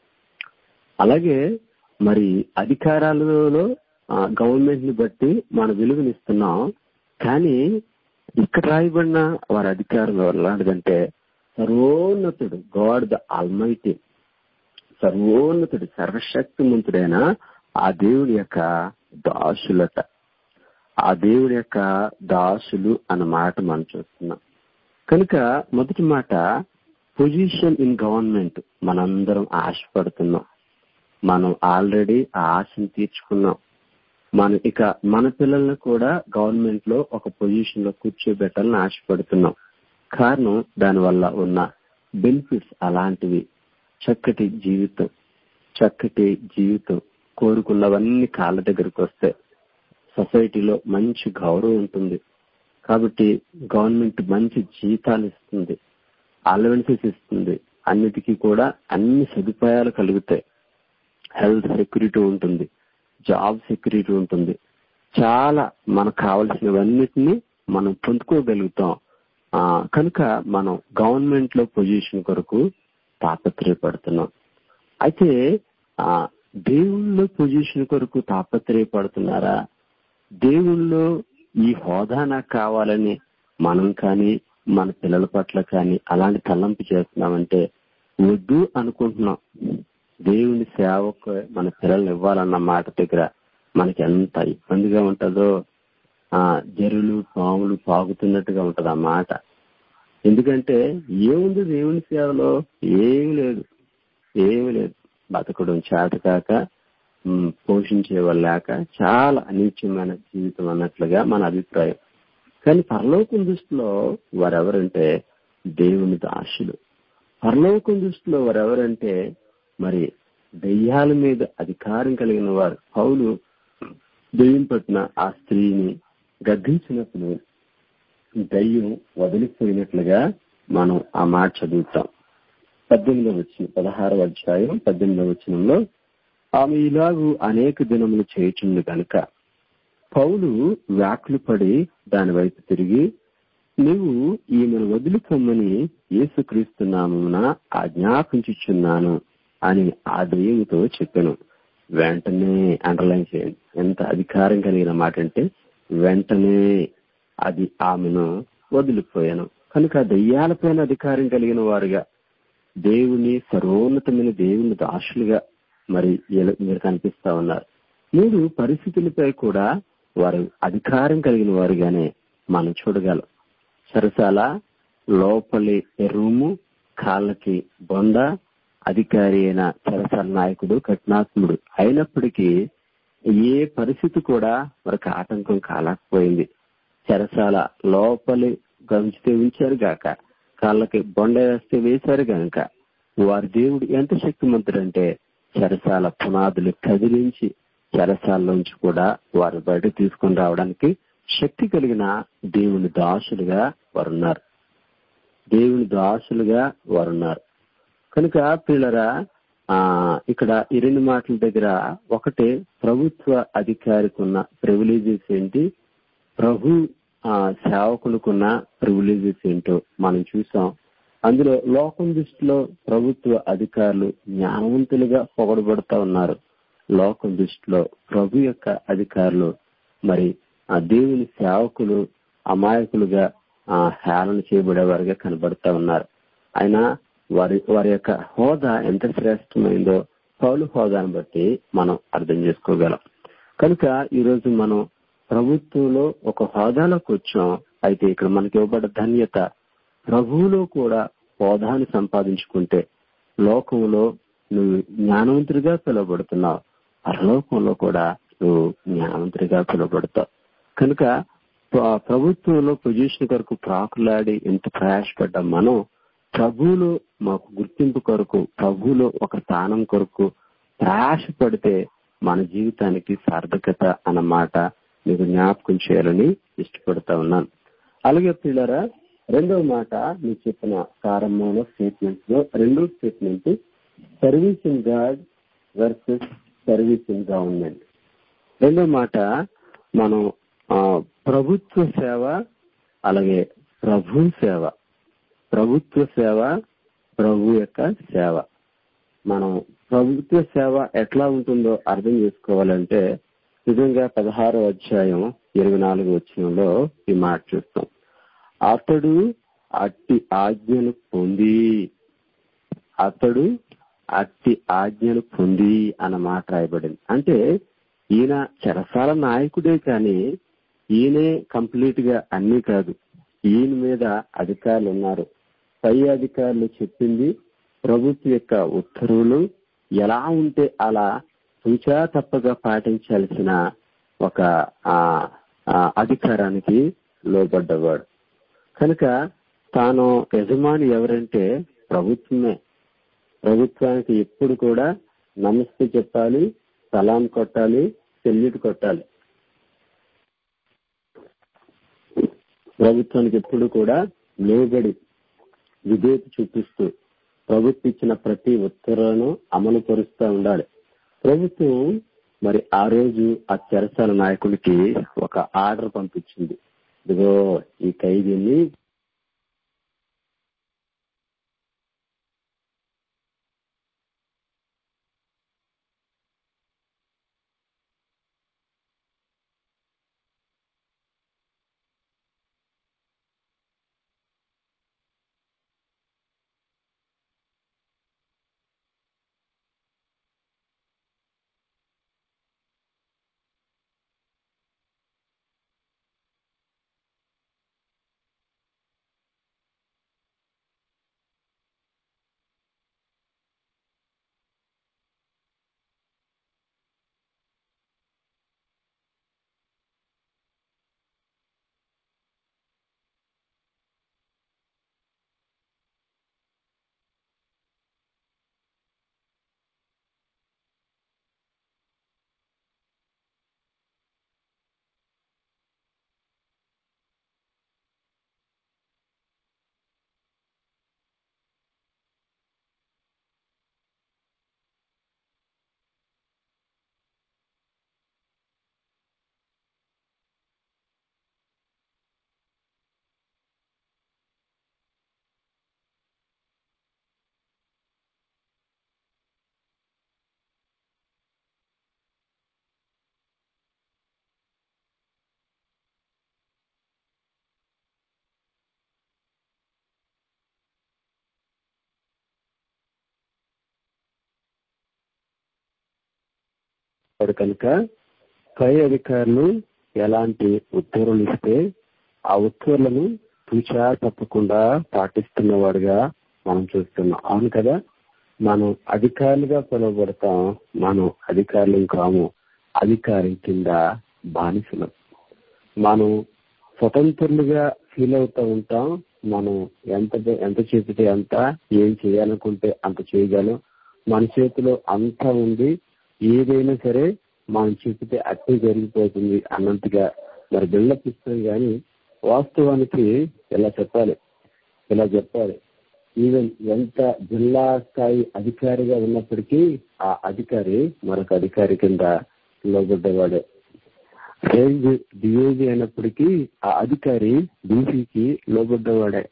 అలాగే మరి అధికారాలలో గవర్నమెంట్ ని బట్టి మన విలువనిస్తున్నాం కానీ ఇక్కడ రాయబడిన వారి అధికారం ఎలాంటిదంటే సర్వోన్నతుడు గాడ్ ద ఆల్మైటీ సర్వోన్నతుడు సర్వశక్తిమంతుడైన ఆ దేవుడి యొక్క దాసులట ఆ దేవుడి యొక్క దాసులు అన్న మాట మనం చూస్తున్నాం కనుక మొదటి మాట పొజిషన్ ఇన్ గవర్నమెంట్ మనందరం ఆశపడుతున్నాం మనం ఆల్రెడీ ఆ ఆశను తీర్చుకున్నాం మనం ఇక మన పిల్లల్ని కూడా గవర్నమెంట్ లో ఒక పొజిషన్ లో కూర్చోబెట్టాలని ఆశపడుతున్నాం కారణం దానివల్ల ఉన్న బెనిఫిట్స్ అలాంటివి చక్కటి జీవితం చక్కటి జీవితం కోరుకున్నవన్నీ కాళ్ళ దగ్గరికి వస్తాయి సొసైటీలో మంచి గౌరవం ఉంటుంది కాబట్టి గవర్నమెంట్ మంచి జీతాలు ఇస్తుంది అలవెన్సెస్ ఇస్తుంది అన్నిటికీ కూడా అన్ని సదుపాయాలు కలుగుతాయి హెల్త్ సెక్యూరిటీ ఉంటుంది జాబ్ సెక్యూరిటీ ఉంటుంది చాలా మనకు కావలసినవన్నిటిని మనం పొందుకోగలుగుతాం కనుక మనం గవర్నమెంట్ లో పొజిషన్ కొరకు తాపత్రయపడుతున్నాం అయితే దేవుళ్ళలో పొజిషన్ కొరకు తాపత్రయపడుతున్నారా దేవుళ్ళో ఈ హోదా నాకు కావాలని మనం కానీ మన పిల్లల పట్ల కానీ అలాంటి తలంపు చేస్తున్నామంటే వద్దు అనుకుంటున్నాం దేవుని సేవకు మన పిల్లల్ని ఇవ్వాలన్న మాట దగ్గర మనకి ఎంత ఇబ్బందిగా ఉంటుందో ఆ జరులు పాములు పాగుతున్నట్టుగా ఉంటది ఆ మాట ఎందుకంటే ఏముంది దేవుని సేవలో ఏమి లేదు ఏమి లేదు బతకడం చేతకాక పోషించే లేక చాలా అనిత్యమైన జీవితం అన్నట్లుగా మన అభిప్రాయం కానీ పరలోకం దృష్టిలో వారెవరంటే దేవుని దాసులు పరలోకం దృష్టిలో వారెవరంటే మరి దెయ్యాల మీద అధికారం కలిగిన వారు పౌలు దెయ్యం పట్టిన ఆ స్త్రీని గద్దించినప్పుడు దయ్యం వదిలిపోయినట్లుగా మనం ఆ మాట చదువుతాం పద్దెనిమిదవ వచ్చిన పదహారవ అధ్యాయం పద్దెనిమిదవ వచనంలో ఆమె ఇలాగూ అనేక దినములు చేయుచుంది కనుక పౌలు వ్యాకులు పడి దాని వైపు తిరిగి నువ్వు ఈమెను వదిలిపోమ్మని యేసుక్రీస్తున్నామున ఆజ్ఞాపించుచున్నాను అని ఆ దెయ్యముతో చెప్పాను వెంటనే అండర్లైన్ చేయండి ఎంత అధికారం కలిగిన మాట అంటే వెంటనే అది ఆమెను వదిలిపోయాను కనుక దెయ్యాలపైన అధికారం కలిగిన వారుగా దేవుని సర్వోన్నతమైన దేవుని దాసులుగా మరి మీరు కనిపిస్తా ఉన్నారు మూడు పరిస్థితులపై కూడా వారు అధికారం కలిగిన వారుగానే మనం చూడగలం సరసాల లోపలి రూము కాళ్ళకి బొంద అధికారి అయిన సరసాల నాయకుడు కఠినాత్ముడు అయినప్పటికీ ఏ పరిస్థితి కూడా వారికి ఆటంకం కాలేకపోయింది చెరసాల లోపలి గంచితే ఉంచారు గాక కాళ్ళకి బొండ వేస్తే వేశారు గనక వారి దేవుడు ఎంత శక్తిమంతుడంటే చెరసాల పునాదులు కదిలించి చెరసాల్లోంచి కూడా వారు బయట తీసుకుని రావడానికి శక్తి కలిగిన దేవుని దాసులుగా వారున్నారు దేవుని దాసులుగా వారున్నారు కనుక పిల్లరా ఆ ఇక్కడ ఈ రెండు మాటల దగ్గర ఒకటే ప్రభుత్వ అధికారికి ఉన్న ప్రివిలేజెస్ ఏంటి ప్రభు ఆ సేవకులకున్న ప్రివిలేజెస్ ఏంటో మనం చూసాం అందులో లోకం దృష్టిలో ప్రభుత్వ అధికారులు జ్ఞానవంతులుగా పొగడబడుతూ ఉన్నారు లోకం దృష్టిలో ప్రభు యొక్క అధికారులు మరి ఆ దేవుని సేవకులు అమాయకులుగా ఆ హేళన చేయబడేవారుగా కనబడతా ఉన్నారు అయినా వారి వారి యొక్క హోదా ఎంత శ్రేష్టమైందో పౌలు హోదాను బట్టి మనం అర్థం చేసుకోగలం కనుక ఈరోజు మనం ప్రభుత్వంలో ఒక హోదాలోకి వచ్చాం అయితే ఇక్కడ మనకి ఇవ్వబడ్డ ధన్యత ప్రభువులో కూడా హోదాని సంపాదించుకుంటే లోకంలో నువ్వు జ్ఞానవంతుడిగా పిలువబడుతున్నావు పరలోకంలో కూడా నువ్వు జ్ఞానవంతుడిగా పిలువబడతావు కనుక ప్రభుత్వంలో పొజిషన్ కొరకు ప్రాకులాడి ఎంత ప్రయాసపడ్డ మనం ప్రభువులో మాకు గుర్తింపు కొరకు ప్రభువులో ఒక స్థానం కొరకు ప్రయాసపడితే మన జీవితానికి సార్థకత అన్నమాట మీకు జ్ఞాపకం చేయాలని ఇష్టపడతా ఉన్నాను అలాగే పిల్లరా రెండవ మాట మీకు చెప్పిన ప్రారంభంలో స్టేట్మెంట్స్ లో రెండో statement service in God versus service in government రెండో మాట మనం ఆ, ప్రభుత్వ సేవ అలాగే ప్రభు సేవ ప్రభుత్వ సేవ ప్రభు యొక్క సేవ మనం ప్రభుత్వ సేవ ఎట్లా ఉంటుందో అర్థం చేసుకోవాలంటే నిజంగా పదహారో అధ్యాయం ఇరవై నాలుగు వచ్చినంలో ఈ మాట చూస్తాం అతడు అట్టి ఆజ్ఞను పొంది అతడు అట్టి ఆజ్ఞను పొంది అన్న మాట రాయబడింది అంటే ఈయన చెరసాల నాయకుడే కానీ ఈయనే కంప్లీట్ గా అన్ని కాదు ఈయన మీద అధికారులు ఉన్నారు పై అధికారులు చెప్పింది ప్రభుత్వ యొక్క ఉత్తర్వులు ఎలా ఉంటే అలా సూచా తప్పగా పాటించాల్సిన ఒక ఆ, ఆ, అధికారానికి లోబడ్డవాడు కనుక తాను యజమాని ఎవరంటే ప్రభుత్వమే ప్రభుత్వానికి ఎప్పుడు కూడా నమస్తే చెప్పాలి సలాం కొట్టాలి సెల్యూట్ కొట్టాలి ప్రభుత్వానికి ఎప్పుడు కూడా లోబడి విధేయత చూపిస్తూ ప్రభుత్వం ఇచ్చిన ప్రతి ఉత్తర్వులను అమలు పరుస్తూ ఉండాలి ప్రభుత్వం మరి ఆ రోజు ఆ చెరసాల నాయకుడికి ఒక ఆర్డర్ పంపించింది ఇదిగో ఈ ఖైదీని వాడు కనుక పై అధికారులు ఎలాంటి ఉత్తర్వులు ఇస్తే ఆ ఉత్తర్వులను తూచా తప్పకుండా పాటిస్తున్నవాడుగా మనం చూస్తున్నాం అవును కదా మనం అధికారులుగా పిలువబడతాం మనం అధికారులు కాము అధికారి కింద బానిసలు మనం స్వతంత్రులుగా ఫీల్ అవుతూ ఉంటాం మనం ఎంత ఎంత చేపితే అంత ఏం చేయాలనుకుంటే అంత చేయగలం మన చేతిలో అంతా ఉంది ఏదైనా సరే మనం చెప్పితే అట్టే జరిగిపోతుంది అన్నంతగా మరి బిల్డప్ ఇస్తాం కానీ వాస్తవానికి ఇలా చెప్పాలి ఇలా చెప్పాలి ఈవెన్ ఎంత జిల్లా స్థాయి అధికారిగా ఉన్నప్పటికీ ఆ అధికారి మరొక అధికారి కింద లోబడ్డవాడే రేంజ్ డిఐజీ అయినప్పటికీ ఆ అధికారి డీసీకి లోబడ్డవాడే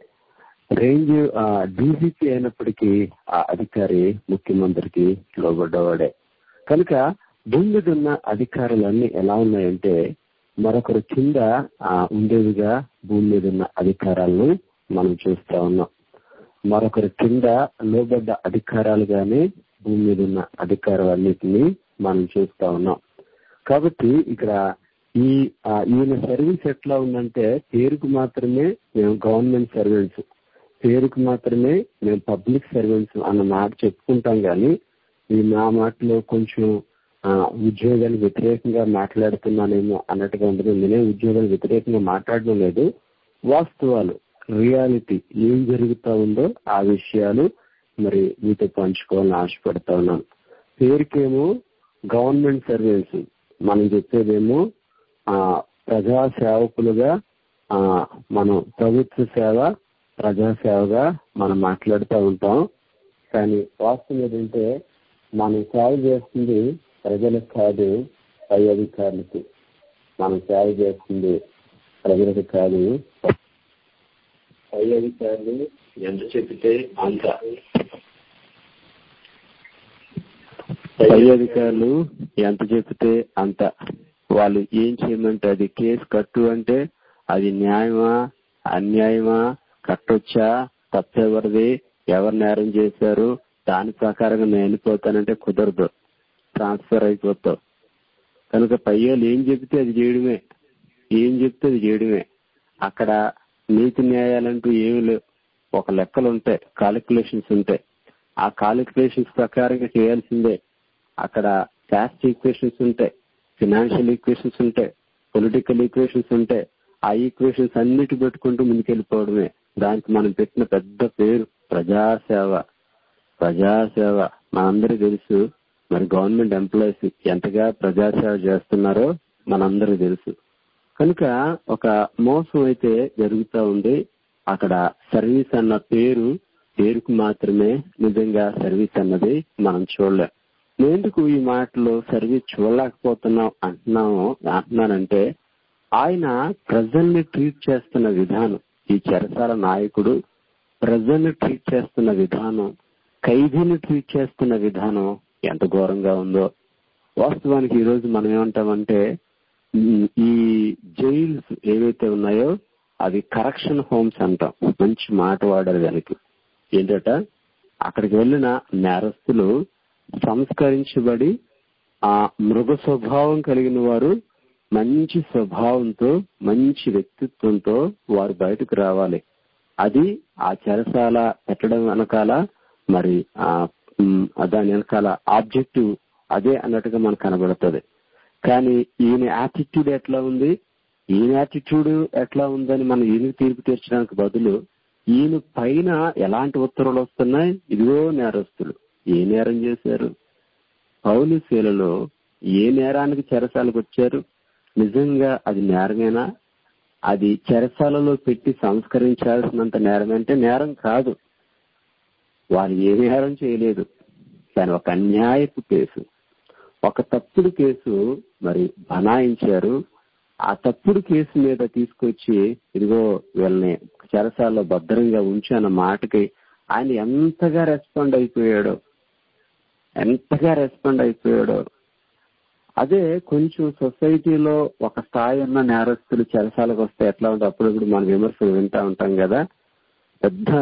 రేంజ్ డీసీపీ అయినప్పటికీ ఆ అధికారి ముఖ్యమంత్రికి లోబడ్డవాడే కనుక భూమి మీద ఉన్న అధికారులన్నీ ఎలా ఉన్నాయంటే మరొకరు కింద ఆ, ఉండేవిగా భూమి మీద ఉన్న అధికారాలను మనం చూస్తా ఉన్నాం మరొకరి కింద లోబడ్డ అధికారాలుగానే భూమి మీద ఉన్న అధికారాలన్నిటినీ మనం చూస్తా ఉన్నాం కాబట్టి ఇక్కడ ఈ ఆ, ఈయన సర్వీస్ ఎట్లా ఉందంటే పేరుకు మాత్రమే మేము గవర్నమెంట్ సర్వెంట్స్ పేరుకు మాత్రమే మేము పబ్లిక్ సర్వెంట్స్ అన్న మాట చెప్పుకుంటాం కానీ ఈ నా మాటలో కొంచెం ఆ, ఉద్యోగాలు వ్యతిరేకంగా మాట్లాడుతున్నానేమో అన్నట్టుగా ఉండదు నేనే ఉద్యోగాలు వ్యతిరేకంగా మాట్లాడడం లేదు వాస్తవాలు రియాలిటీ ఏం జరుగుతా ఉందో ఆ విషయాలు మరి మీతో పంచుకోవాలని ఆశపడతా ఉన్నాను పేరుకేమో గవర్నమెంట్ సర్వీస్ మనం చెప్పేదేమో ఆ ప్రజా సేవకులుగా ఆ మనం ప్రభుత్వ సేవ ప్రజా సేవగా మనం మాట్లాడుతూ ఉంటాం కానీ వాస్తవం ఏంటంటే మనం సేవ చేస్తుంది ప్రజలకు కాదు పై అధికారులకు మనం సేవ చేస్తుంది ప్రజలకు కాదు పై అధికారులు ఎంత చెప్తే అంత పై అధికారులు ఎంత చెప్తే అంత వాళ్ళు ఏం చేయమంటే అది కేసు కట్టు అంటే అది న్యాయమా అన్యాయమా కట్టొచ్చా తప్పెవరిది ఎవరు నేరం చేశారు దాని ప్రకారంగా నేను వెళ్ళిపోతానంటే కుదరదు ట్రాన్స్ఫర్ అయిపోతావు కనుక పయ్యోళ్ళు ఏం చెబితే అది చేయడమే ఏం చెప్తే అది చేయడమే అక్కడ నీతి న్యాయాలంటూ ఏమి లేవు ఒక లెక్కలు ఉంటాయి కాలిక్యులేషన్స్ ఉంటాయి ఆ కాలిక్యులేషన్స్ ప్రకారంగా చేయాల్సిందే అక్కడ క్యాస్ట్ ఈక్వేషన్స్ ఉంటాయి ఫినాన్షియల్ ఈక్వేషన్స్ ఉంటాయి పొలిటికల్ ఈక్వేషన్స్ ఉంటాయి ఆ ఈక్వేషన్స్ అన్నిటి పెట్టుకుంటూ ముందుకెళ్ళిపోవడమే దానికి మనం పెట్టిన పెద్ద పేరు ప్రజాసేవ ప్రజాసేవ మనందరికీ తెలుసు మరి గవర్నమెంట్ ఎంప్లాయీస్ ఎంతగా ప్రజాసేవ చేస్తున్నారో మనందరికీ తెలుసు కనుక ఒక మోసం అయితే జరుగుతూ ఉంది అక్కడ సర్వీస్ అన్న పేరు పేరుకు మాత్రమే నిజంగా సర్వీస్ అన్నది మనం చూడలేం ఎందుకు ఈ మాటలో సర్వీస్ చూడలేకపోతున్నాం అంటున్నాము అంటున్నానంటే ఆయన ప్రజల్ని ట్రీట్ చేస్తున్న విధానం ఈ చెరసాల నాయకుడు ప్రజల్ని ట్రీట్ చేస్తున్న విధానం ఖైదీని ట్రీట్ చేస్తున్న విధానం ఎంత ఘోరంగా ఉందో వాస్తవానికి ఈ రోజు మనం ఏమంటామంటే ఈ జైల్స్ ఏవైతే ఉన్నాయో అవి కరెక్షన్ హోమ్స్ అంటాం మంచి మాట వాడారు దానికి ఏంటట అక్కడికి వెళ్ళిన నేరస్తులు సంస్కరించబడి ఆ మృగ స్వభావం కలిగిన వారు మంచి స్వభావంతో మంచి వ్యక్తిత్వంతో వారు బయటకు రావాలి అది ఆ చెరసాల పెట్టడం వెనకాల మరి ఆ దాని వెనకాల ఆబ్జెక్టివ్ అదే అన్నట్టుగా మనకు కనబడుతుంది కానీ ఈయన యాటిట్యూడ్ ఎట్లా ఉంది ఈయన యాటిట్యూడ్ ఎట్లా ఉందని మనం ఈయన తీర్పు తీర్చడానికి బదులు ఈయన పైన ఎలాంటి ఉత్తర్వులు వస్తున్నాయి ఇదిగో నేరస్తులు ఏ నేరం చేశారు పౌలు శీలలో ఏ నేరానికి చెరసాలకు వచ్చారు నిజంగా అది నేరమేనా అది చెరసాలలో పెట్టి సంస్కరించాల్సినంత నేరం అంటే నేరం కాదు వారు ఏ నేరం చేయలేదు కానీ ఒక అన్యాయపు కేసు ఒక తప్పుడు కేసు మరి బనాయించారు ఆ తప్పుడు కేసు మీద తీసుకొచ్చి ఇదిగో వీళ్ళని చెరసాల్లో భద్రంగా ఉంచి అన్న మాటకి ఆయన ఎంతగా రెస్పాండ్ అయిపోయాడో ఎంతగా రెస్పాండ్ అయిపోయాడో అదే కొంచెం సొసైటీలో ఒక స్థాయి ఉన్న నేరస్తులు చెరసాలకు వస్తే ఎట్లా ఉంటే అప్పుడప్పుడు మన విమర్శలు వింటా ఉంటాం కదా పెద్ద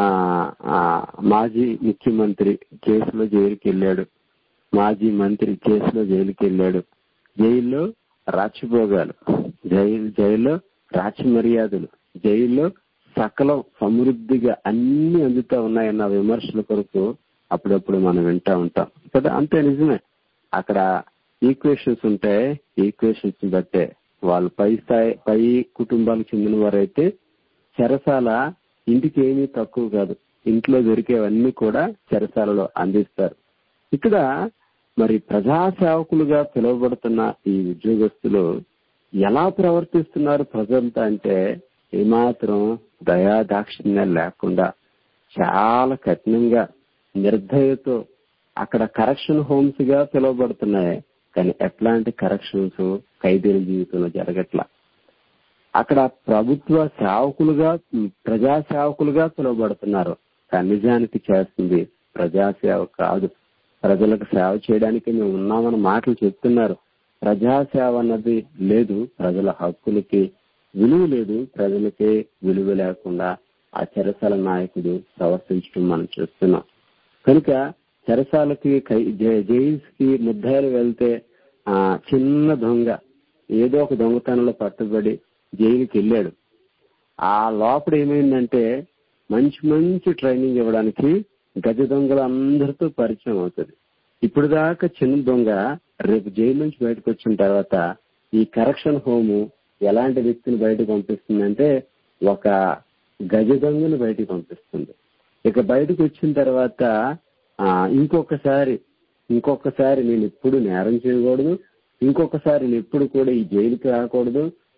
మాజీ ముఖ్యమంత్రి కేసులో జైలుకి వెళ్ళాడు మాజీ మంత్రి కేసులో జైలుకి వెళ్ళాడు జైల్లో రాచిభోగాలు జైలు జైల్లో రాచి మర్యాదలు జైల్లో సకలం సమృద్ధిగా అన్ని అందుతా ఉన్నాయన్న విమర్శల కొరకు అప్పుడప్పుడు మనం వింటా ఉంటాం కదా అంతే నిజమే అక్కడ ఈక్వేషన్స్ ఉంటాయి ఈక్వేషన్స్ బట్టే వాళ్ళు పై స్థాయి పై కుటుంబాలకు చెందిన వారైతే చెరసాల ఇంటికి ఏమీ తక్కువ కాదు ఇంట్లో దొరికేవన్నీ కూడా చెరసాలలో అందిస్తారు ఇక్కడ మరి ప్రజాసేవకులుగా పిలువబడుతున్న ఈ ఉద్యోగస్తులు ఎలా ప్రవర్తిస్తున్నారు ప్రజలతో అంటే ఏమాత్రం దయాదాక్షిణ్యం లేకుండా చాలా కఠినంగా నిర్దయతో అక్కడ కరెక్షన్ హోమ్స్ గా పిలువబడుతున్నాయి కానీ ఎట్లాంటి కరెక్షన్స్ ఖైదీల జీవితంలో జరగట్లా అక్కడ ప్రభుత్వ సేవకులుగా ప్రజా సేవకులుగా పిలువబడుతున్నారు కానీ నిజానికి చేస్తుంది ప్రజాసేవ కాదు ప్రజలకు సేవ చేయడానికి మేము ఉన్నామన్న మాటలు చెప్తున్నారు ప్రజాసేవ అన్నది లేదు ప్రజల హక్కులకి విలువ లేదు ప్రజలకే విలువ లేకుండా ఆ చెరసాల నాయకుడు ప్రవర్తించడం మనం చూస్తున్నాం కనుక చెరసాలకి జైల్స్ కి ముద్దాయిలు వెళ్తే ఆ చిన్న దొంగ ఏదో ఒక దొంగతనంలో పట్టుబడి జైలుకి వెళ్ళాడు ఆ లోపల ఏమైందంటే మంచి మంచి ట్రైనింగ్ ఇవ్వడానికి గజ దొంగలు అందరితో పరిచయం అవుతుంది ఇప్పుడు దాకా చిన్న దొంగ రేపు జైలు నుంచి బయటకు వచ్చిన తర్వాత ఈ కరెక్షన్ హోము ఎలాంటి వ్యక్తిని బయటకు పంపిస్తుందంటే ఒక గజ దొంగను బయటకు పంపిస్తుంది ఇక బయటకు వచ్చిన తర్వాత ఆ ఇంకొకసారి ఇంకొకసారి నేను ఎప్పుడు నేరం చేయకూడదు ఇంకొకసారి నేను ఎప్పుడు కూడా ఈ జైలుకి రాకూడదు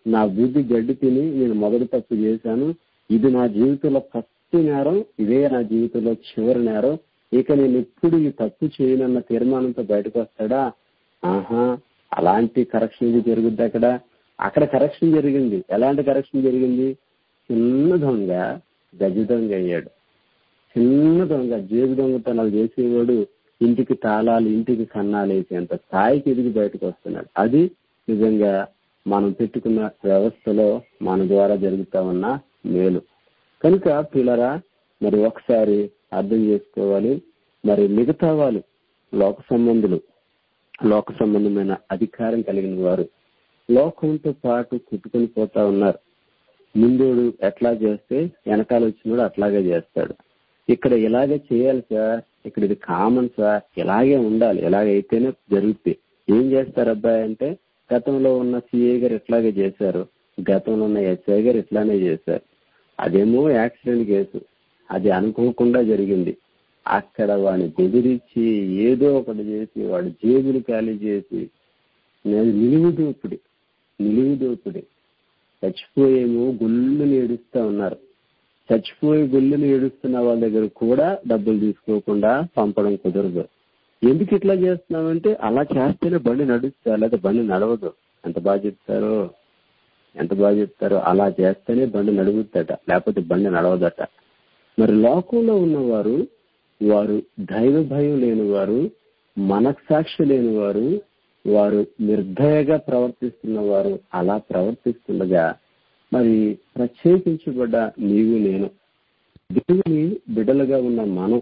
నా బుద్ధి గడ్డి తిని నేను మొదటి తప్పు చేశాను ఇది నా జీవితంలో ఫస్ట్ నేరం ఇదే నా జీవితంలో చివరి నేరం ఇక నేను ఎప్పుడు ఈ తప్పు చేయనన్న తీర్మానంతో బయటకు వస్తాడా ఆహా అలాంటి కరెక్షన్ ఇది జరుగుద్ది అక్కడ అక్కడ కరెక్షన్ జరిగింది ఎలాంటి కరెక్షన్ జరిగింది చిన్న దొంగ గజ దొంగ అయ్యాడు చిన్న దొంగ జేబు దొంగతనాలు చేసేవాడు ఇంటికి తాళాలు ఇంటికి కన్నాలు వేసేంత స్థాయికి ఎదిగి బయటకు వస్తున్నాడు అది నిజంగా మనం పెట్టుకున్న వ్యవస్థలో మన ద్వారా జరుగుతా ఉన్న మేలు కనుక పిల్లరా మరి ఒకసారి అర్థం చేసుకోవాలి మరి మిగతా వాళ్ళు లోక సంబంధులు లోక సంబంధమైన అధికారం కలిగిన వారు లోకంతో పాటు కుట్టుకొని పోతా ఉన్నారు ముందోడు ఎట్లా చేస్తే వెనకాల వచ్చినోడు అట్లాగే చేస్తాడు ఇక్కడ ఇలాగే చేయాలి సార్ ఇక్కడ ఇది కామన్ సార్ ఇలాగే ఉండాలి ఇలాగైతేనే జరుగుతాయి ఏం చేస్తారు అబ్బాయి అంటే గతంలో ఉన్న సిఏ గారు ఇట్లాగే చేశారు గతంలో ఉన్న ఎస్ఐ గారు ఇట్లానే చేశారు అదేమో యాక్సిడెంట్ కేసు అది అనుకోకుండా జరిగింది అక్కడ వాడిని బెదిరించి ఏదో ఒకటి చేసి వాడి జేబులు ఖాళీ చేసి నేను నిలువు దోపిడి నిలువు దోపిడి చచ్చిపోయేమో గుళ్ళుని ఏడుస్తా ఉన్నారు చచ్చిపోయి గుళ్ళుని ఏడుస్తున్న వాళ్ళ దగ్గర కూడా డబ్బులు తీసుకోకుండా పంపడం కుదరదు ఎందుకు ఇట్లా చేస్తున్నామంటే అలా చేస్తేనే బండి నడుస్తారు లేదా బండి నడవదు ఎంత బాగా చెప్తారో ఎంత బాగా చెప్తారో అలా చేస్తేనే బండి నడుగుద్దట లేకపోతే బండి నడవదట మరి లోకంలో ఉన్నవారు వారు దైవ భయం లేని వారు మనస్సాక్షి లేని వారు వారు నిర్దయగా ప్రవర్తిస్తున్న వారు అలా ప్రవర్తిస్తుండగా మరి ప్రత్యేకించబడ్డ నీవు నేను దేవుని బిడలుగా ఉన్న మనం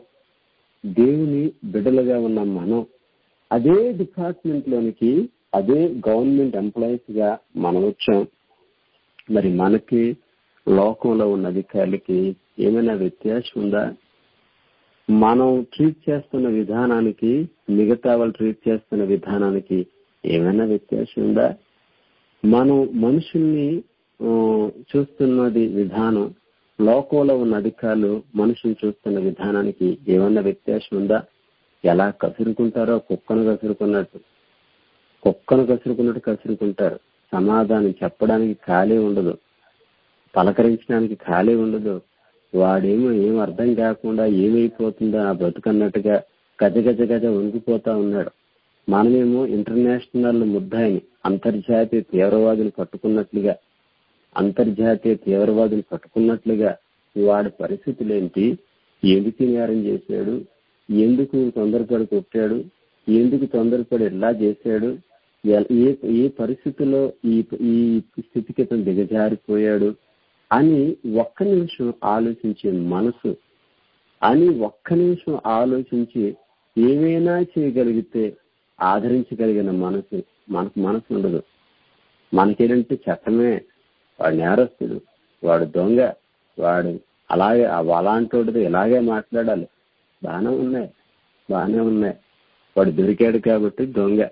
దేవుని బిడలుగా ఉన్న మనం అదే డిపార్ట్మెంట్ లోనికి అదే గవర్నమెంట్ ఎంప్లాయీస్ గా మనం వచ్చాం మరి మనకి లోకంలో ఉన్న అధికారులకి ఏమైనా వ్యత్యాసం ఉందా మనం ట్రీట్ చేస్తున్న విధానానికి మిగతా వాళ్ళు ట్రీట్ చేస్తున్న విధానానికి ఏమైనా వ్యత్యాసం ఉందా మనం మనుషుల్ని చూస్తున్నది విధానం లోకంలో ఉన్న అధికారులు మనుషులు చూస్తున్న విధానానికి ఏమన్నా వ్యత్యాసం ఉందా ఎలా కసురుకుంటారో కుక్కను కసురుకున్నట్టు కుక్కను కసురుకున్నట్టు కసురుకుంటారు సమాధానం చెప్పడానికి ఖాళీ ఉండదు పలకరించడానికి ఖాళీ ఉండదు వాడేమో ఏం అర్థం కాకుండా ఏమైపోతుందో ఆ బతుకన్నట్టుగా గజ గజ గజ వణికిపోతా ఉన్నాడు మనమేమో ఇంటర్నేషనల్ ముద్దాయిని అంతర్జాతీయ తీవ్రవాదులు పట్టుకున్నట్లుగా అంతర్జాతీయ తీవ్రవాదులు పట్టుకున్నట్లుగా వాడి పరిస్థితులు ఏంటి ఎందుకు నేరం చేశాడు ఎందుకు తొందరపడి కొట్టాడు ఎందుకు తొందరపడి ఎలా చేశాడు ఏ ఏ పరిస్థితుల్లో ఈ ఈ స్థితికి అతను దిగజారిపోయాడు అని ఒక్క నిమిషం ఆలోచించే మనసు అని ఒక్క నిమిషం ఆలోచించి ఏమైనా చేయగలిగితే ఆదరించగలిగిన మనసు మనకు మనసు ఉండదు మనకేంటంటే చట్టమే వాడు నేరస్తుడు వాడు దొంగ వాడు అలాగే అలాంటి ఇలాగే మాట్లాడాలి బాగానే ఉన్నాయి బాగానే ఉన్నాయి వాడు దొరికాడు కాబట్టి దొంగ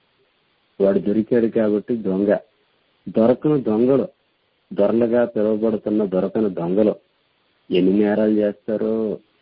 వాడు దొరికాడు కాబట్టి దొంగ దొరకను దొంగలు దొరలుగా పిలువబడుతున్న దొరకని దొంగలు ఎన్ని నేరాలు చేస్తారో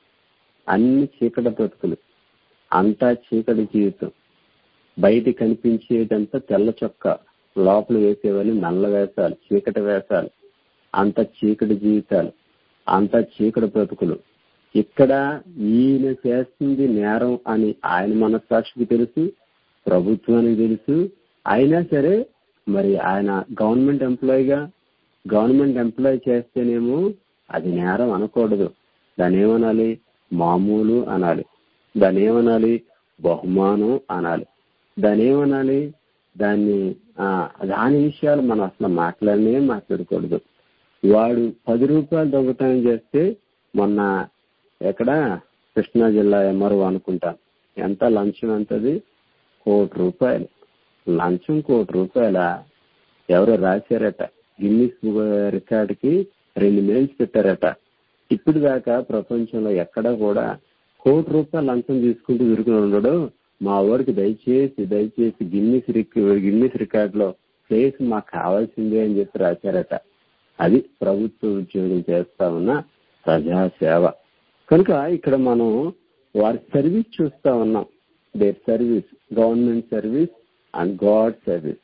అన్ని చీకటి బ్రతుకులు అంతా చీకటి జీవితం బయట కనిపించేదంతా తెల్ల చొక్క లోపల వేసేవాళ్ళు నల్ల వేషాలు చీకటి వేషాలు అంత చీకటి జీవితాలు అంత చీకటి బ్రతుకులు ఇక్కడ ఈయన చేస్తుంది నేరం అని ఆయన మనస్సాక్షికి తెలుసు ప్రభుత్వానికి తెలుసు అయినా సరే మరి ఆయన గవర్నమెంట్ ఎంప్లాయీగా గవర్నమెంట్ ఎంప్లాయీ చేస్తేనేమో అది నేరం అనకూడదు దాని ఏమనాలి మామూలు అనాలి దాని ఏమనాలి బహుమానం అనాలి దాని ఏమనాలి దాన్ని దాని విషయాలు మనం అసలు మాట్లాడనే మాట్లాడకూడదు వాడు పది రూపాయలు దొంగతనం చేస్తే మొన్న ఎక్కడ కృష్ణా జిల్లా ఎంఆర్ఓ అనుకుంటాను ఎంత లంచం ఎంతది కోటి రూపాయలు లంచం కోటి రూపాయల ఎవరో రాశారట గిన్నిస్ రికార్డుకి రెండు మెయిల్స్ పెట్టారట ఇప్పుడు దాకా ప్రపంచంలో ఎక్కడ కూడా కోటి రూపాయలు లంచం తీసుకుంటూ దొరుకుని ఉండడు మా ఊరికి దయచేసి దయచేసి గిన్నిస్ గిన్నిస్ రికార్డులో ప్లేస్ మాకు కావాల్సిందే అని చెప్పి రాశారట అది ప్రభుత్వ ఉద్యోగం చేస్తా ఉన్న ప్రజాసేవ కనుక ఇక్కడ మనం వారి సర్వీస్ చూస్తా ఉన్నాం there service government service and God service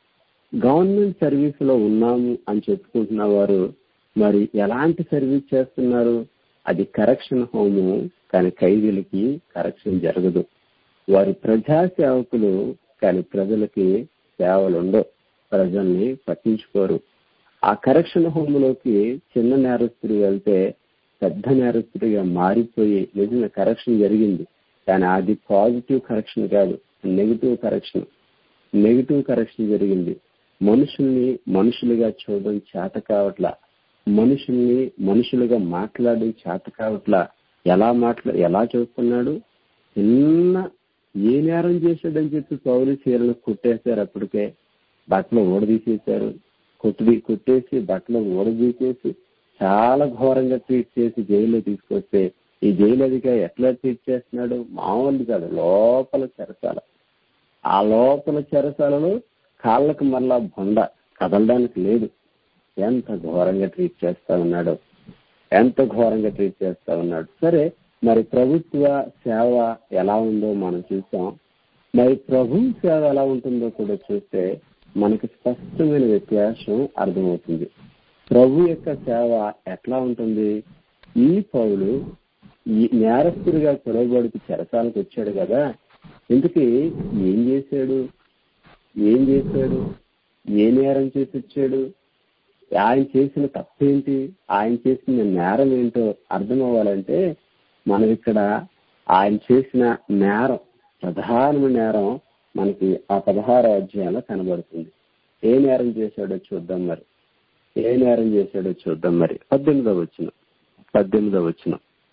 government service లో ఉన్నాము అని చెప్పుకుంటున్న వారు మరి ఎలాంటి సర్వీస్ చేస్తున్నారు అది కరెక్షన్ హోము కానీ ఖైదీలకి కరెక్షన్ జరగదు వారి ప్రజా సేవకులు కానీ ప్రజలకి సేవలు ఉండవు ప్రజల్ని పట్టించుకోరు ఆ కరెక్షన్ హోమ్లోకి చిన్న నేరస్తుడు వెళ్తే పెద్ద నేరస్తుడిగా మారిపోయి నిజంగా కరెక్షన్ జరిగింది కానీ అది పాజిటివ్ కరెక్షన్ కాదు నెగిటివ్ కరెక్షన్ నెగిటివ్ కరెక్షన్ జరిగింది మనుషుల్ని మనుషులుగా చూడడం చేత కావట్లా మనుషుల్ని మనుషులుగా మాట్లాడడం చేత కావట్లా ఎలా మాట్లా ఎలా చూస్తున్నాడు చిన్న ఏ నేరం చేశాడని చెప్పి పౌరు చీరలు కుట్టేశారు అప్పటికే బట్టలు ఊడదీసేశారు కొట్టి కుట్టేసి బట్టలు ఊడదీసేసి చాలా ఘోరంగా ట్రీట్ చేసి జైల్లో తీసుకొస్తే ఈ జైలు అధికారి ఎట్లా ట్రీట్ చేస్తున్నాడు మామూలు కాదు లోపల చెరసాల ఆ లోపల చెరసాలలో కాళ్ళకు మళ్ళా బొండ కదలడానికి లేదు ఎంత ఘోరంగా ట్రీట్ చేస్తా ఉన్నాడు ఎంత ఘోరంగా ట్రీట్ చేస్తా ఉన్నాడు సరే మరి ప్రభుత్వ సేవ ఎలా ఉందో మనం చూసాం మరి ప్రభు సేవ ఎలా ఉంటుందో కూడా చూస్తే మనకి స్పష్టమైన వ్యత్యాసం అర్థమవుతుంది ప్రభు యొక్క సేవ ఎట్లా ఉంటుంది ఈ పౌలు ఈ నేరస్తుడిగా పిలువబడికి చెరసాలకు వచ్చాడు కదా ఇందుకే ఏం చేశాడు ఏం చేశాడు ఏ నేరం చేసి వచ్చాడు ఆయన చేసిన తప్పేంటి ఆయన చేసిన నేరం ఏంటో అర్థం అవ్వాలంటే మనం ఇక్కడ ఆయన చేసిన నేరం ప్రధానమైన నేరం మనకి ఆ పదహారో అధ్యాయంలో కనబడుతుంది ఏ నేరం చేశాడో చూద్దాం మరి ఏ నేరం చేశాడో చూద్దాం మరి పద్దెనిమిదో వచ్చిన పద్దెనిమిదో వచ్చిన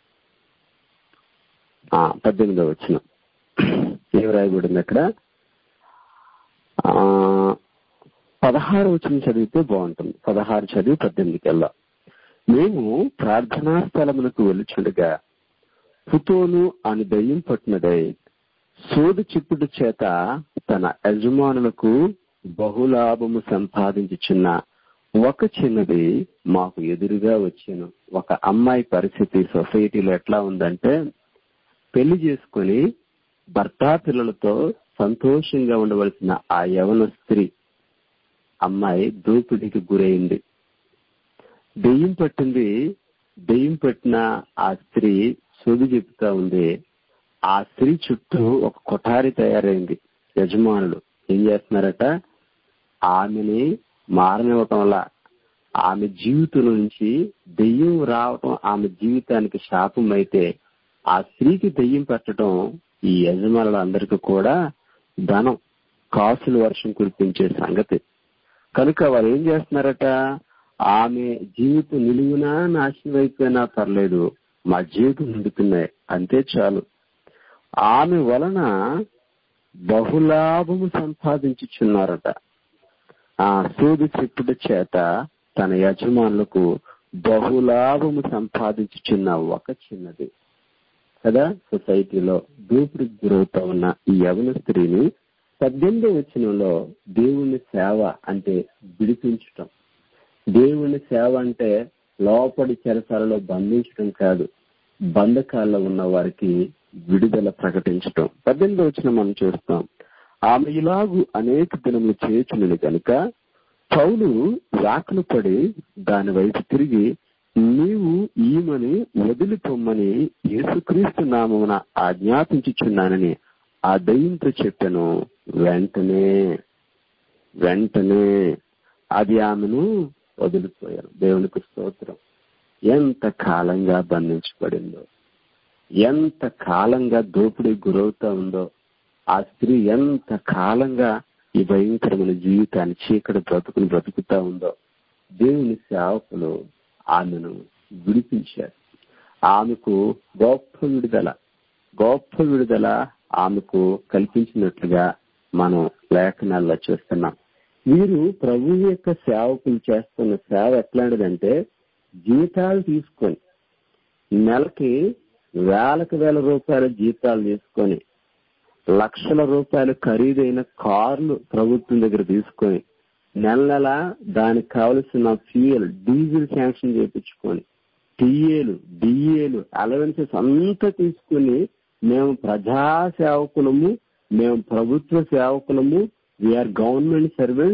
పద్దెనిమిదో వచ్చిన ఏం రాయబడింది అక్కడ పదహారు వచ్చిన చదివితే బాగుంటుంది పదహారు చదివి పద్దెనిమిదికి వెళ్ళా మేము ప్రార్థనా స్థలములకు వెలుచుండగా పుతోను అని దయ్యం పట్టినదై సోదు చిక్కుడు చేత తన యజమానులకు బహులాభము సంపాదించుచున్న ఒక చిన్నది మాకు ఎదురుగా వచ్చాను ఒక అమ్మాయి పరిస్థితి సొసైటీలో ఎట్లా ఉందంటే పెళ్లి చేసుకుని భర్త పిల్లలతో సంతోషంగా ఉండవలసిన ఆ యవన స్త్రీ అమ్మాయి దోపిడీకి గురైంది దెయ్యం పట్టింది దెయ్యం పట్టిన ఆ స్త్రీ సోది చెప్తా ఉంది ఆ స్త్రీ చుట్టూ ఒక కొఠారి తయారైంది యజమానులు ఏం చేస్తున్నారట ఆమెని మారనివ్వటం వల్ల ఆమె జీవితం నుంచి దెయ్యం రావటం ఆమె జీవితానికి శాపం అయితే ఆ స్త్రీకి దెయ్యం పెట్టడం ఈ యజమానులు అందరికీ కూడా ధనం కాసులు వర్షం కురిపించే సంగతి కనుక వారు ఏం చేస్తున్నారట ఆమె జీవితం నిలువునా నాశనం అయిపోయినా పర్లేదు మా జీవితం నిండుతున్నాయి అంతే చాలు ఆమె వలన బహులాభము సంపాదించుచున్నారట ఆ సూది చెప్పుడు చేత తన యజమానులకు బహులాభము సంపాదించుచున్న ఒక చిన్నది కదా సొసైటీలో దూపిడికి గురవుతా ఉన్న ఈ యవన స్త్రీని పద్దెనిమిదో వచనంలో దేవుని సేవ అంటే విడిపించటం దేవుని సేవ అంటే లోపడి చెరసాలలో బంధించడం కాదు బంధకాల్లో ఉన్న వారికి విడుదల ప్రకటించటం పద్దెనిమిదో వచ్చిన మనం చూస్తాం ఆమె ఇలాగు అనేక దినములు చేయుచున్నది కనుక పౌలు వ్యాకులు పడి దాని వైపు తిరిగి నీవు ఈమెని వదిలిపోమ్మని యేసుక్రీస్తు నామమున ఆజ్ఞాపించుచున్నానని ఆ దయ్యంతో చెప్పాను వెంటనే వెంటనే అది ఆమెను వదిలిపోయాను దేవునికి స్తోత్రం ఎంత కాలంగా బంధించబడిందో ఎంత కాలంగా దోపిడీ గురవుతా ఉందో ఆ స్త్రీ ఎంత కాలంగా ఈ భయంకరమైన జీవితాన్ని చీకటి బ్రతుకుని బ్రతుకుతా ఉందో దేవుని సేవకులు ఆమెను విడిపించారు ఆమెకు గొప్ప విడుదల గొప్ప విడుదల ఆమెకు కల్పించినట్లుగా మనం లేఖనాల్లో చూస్తున్నాం వీరు ప్రభు యొక్క సేవకులు చేస్తున్న సేవ ఎట్లాంటిదంటే జీతాలు తీసుకొని నెలకి వేలకు వేల రూపాయల జీతాలు తీసుకొని లక్షల రూపాయలు ఖరీదైన కార్లు ప్రభుత్వం దగ్గర తీసుకొని నెల నెల దానికి కావలసిన ఫ్యూయల్ డీజిల్ శాంక్షన్ చేయించుకొని టీఏలు డిఏలు అలవెన్సెస్ అంతా తీసుకుని మేము ప్రజా సేవకులము మేము ప్రభుత్వ సేవకులము we are government servants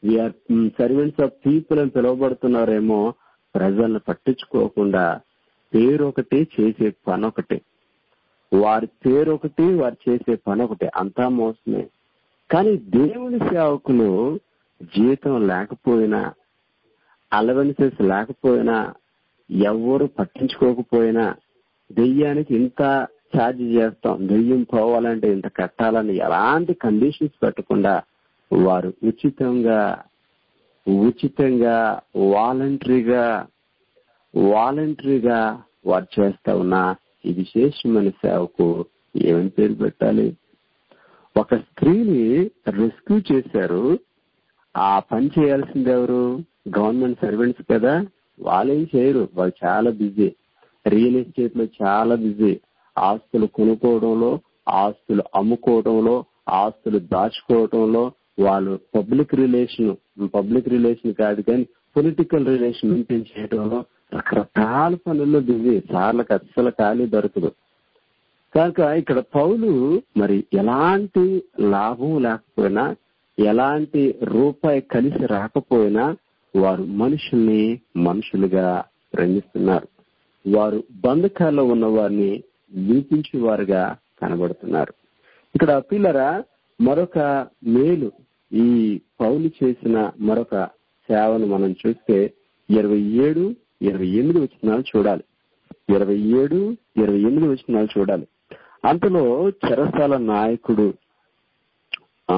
we are servants of people అని పిలువబడుతున్నారేమో ప్రజలను పట్టించుకోకుండా పేరు ఒకటి చేసే పని ఒకటి వారి పేరు ఒకటి వారు చేసే పని ఒకటి అంతా మోసమే కానీ దేవుని సేవకులు జీతం లేకపోయినా అలవెన్సెస్ లేకపోయినా ఎవరు పట్టించుకోకపోయినా దెయ్యానికి ఇంత ఛార్జ్ చేస్తాం దెయ్యం పోవాలంటే ఇంత కట్టాలని ఎలాంటి కండిషన్స్ పెట్టకుండా వారు ఉచితంగా ఉచితంగా వాలంటరీగా వాలంటరీగా వారు చేస్తా ఉన్న ఈ విశేషమైన సేవకు ఏమని పేరు పెట్టాలి ఒక స్త్రీని రెస్క్యూ చేశారు ఆ పని చేయాల్సింది ఎవరు గవర్నమెంట్ సర్వెంట్స్ కదా వాళ్ళేం చేయరు వాళ్ళు చాలా బిజీ రియల్ ఎస్టేట్ లో చాలా బిజీ ఆస్తులు కొనుక్కోవడంలో ఆస్తులు అమ్ముకోవడంలో ఆస్తులు దాచుకోవడంలో వాళ్ళు పబ్లిక్ రిలేషన్ పబ్లిక్ రిలేషన్ కాదు కానీ పొలిటికల్ రిలేషన్ మెయింటైన్ చేయడంలో రకరకాల పనుల్లో బిజీ సార్లకు అస్సలు ఖాళీ దొరకదు కనుక ఇక్కడ పౌలు మరి ఎలాంటి లాభం లేకపోయినా ఎలాంటి రూపాయి కలిసి రాకపోయినా వారు మనుషుల్ని మనుషులుగా ప్రేమిస్తున్నారు వారు బంధకాల్లో ఉన్న వారిని వినిపించే వారుగా కనబడుతున్నారు ఇక్కడ పిల్లరా మరొక మేలు ఈ పౌలు చేసిన మరొక సేవను మనం చూస్తే ఇరవై ఏడు ఇరవై ఎనిమిది వచ్చినాలు చూడాలి ఇరవై ఏడు ఇరవై ఎనిమిది వచ్చినాలు చూడాలి అంతలో చెరసాల నాయకుడు ఆ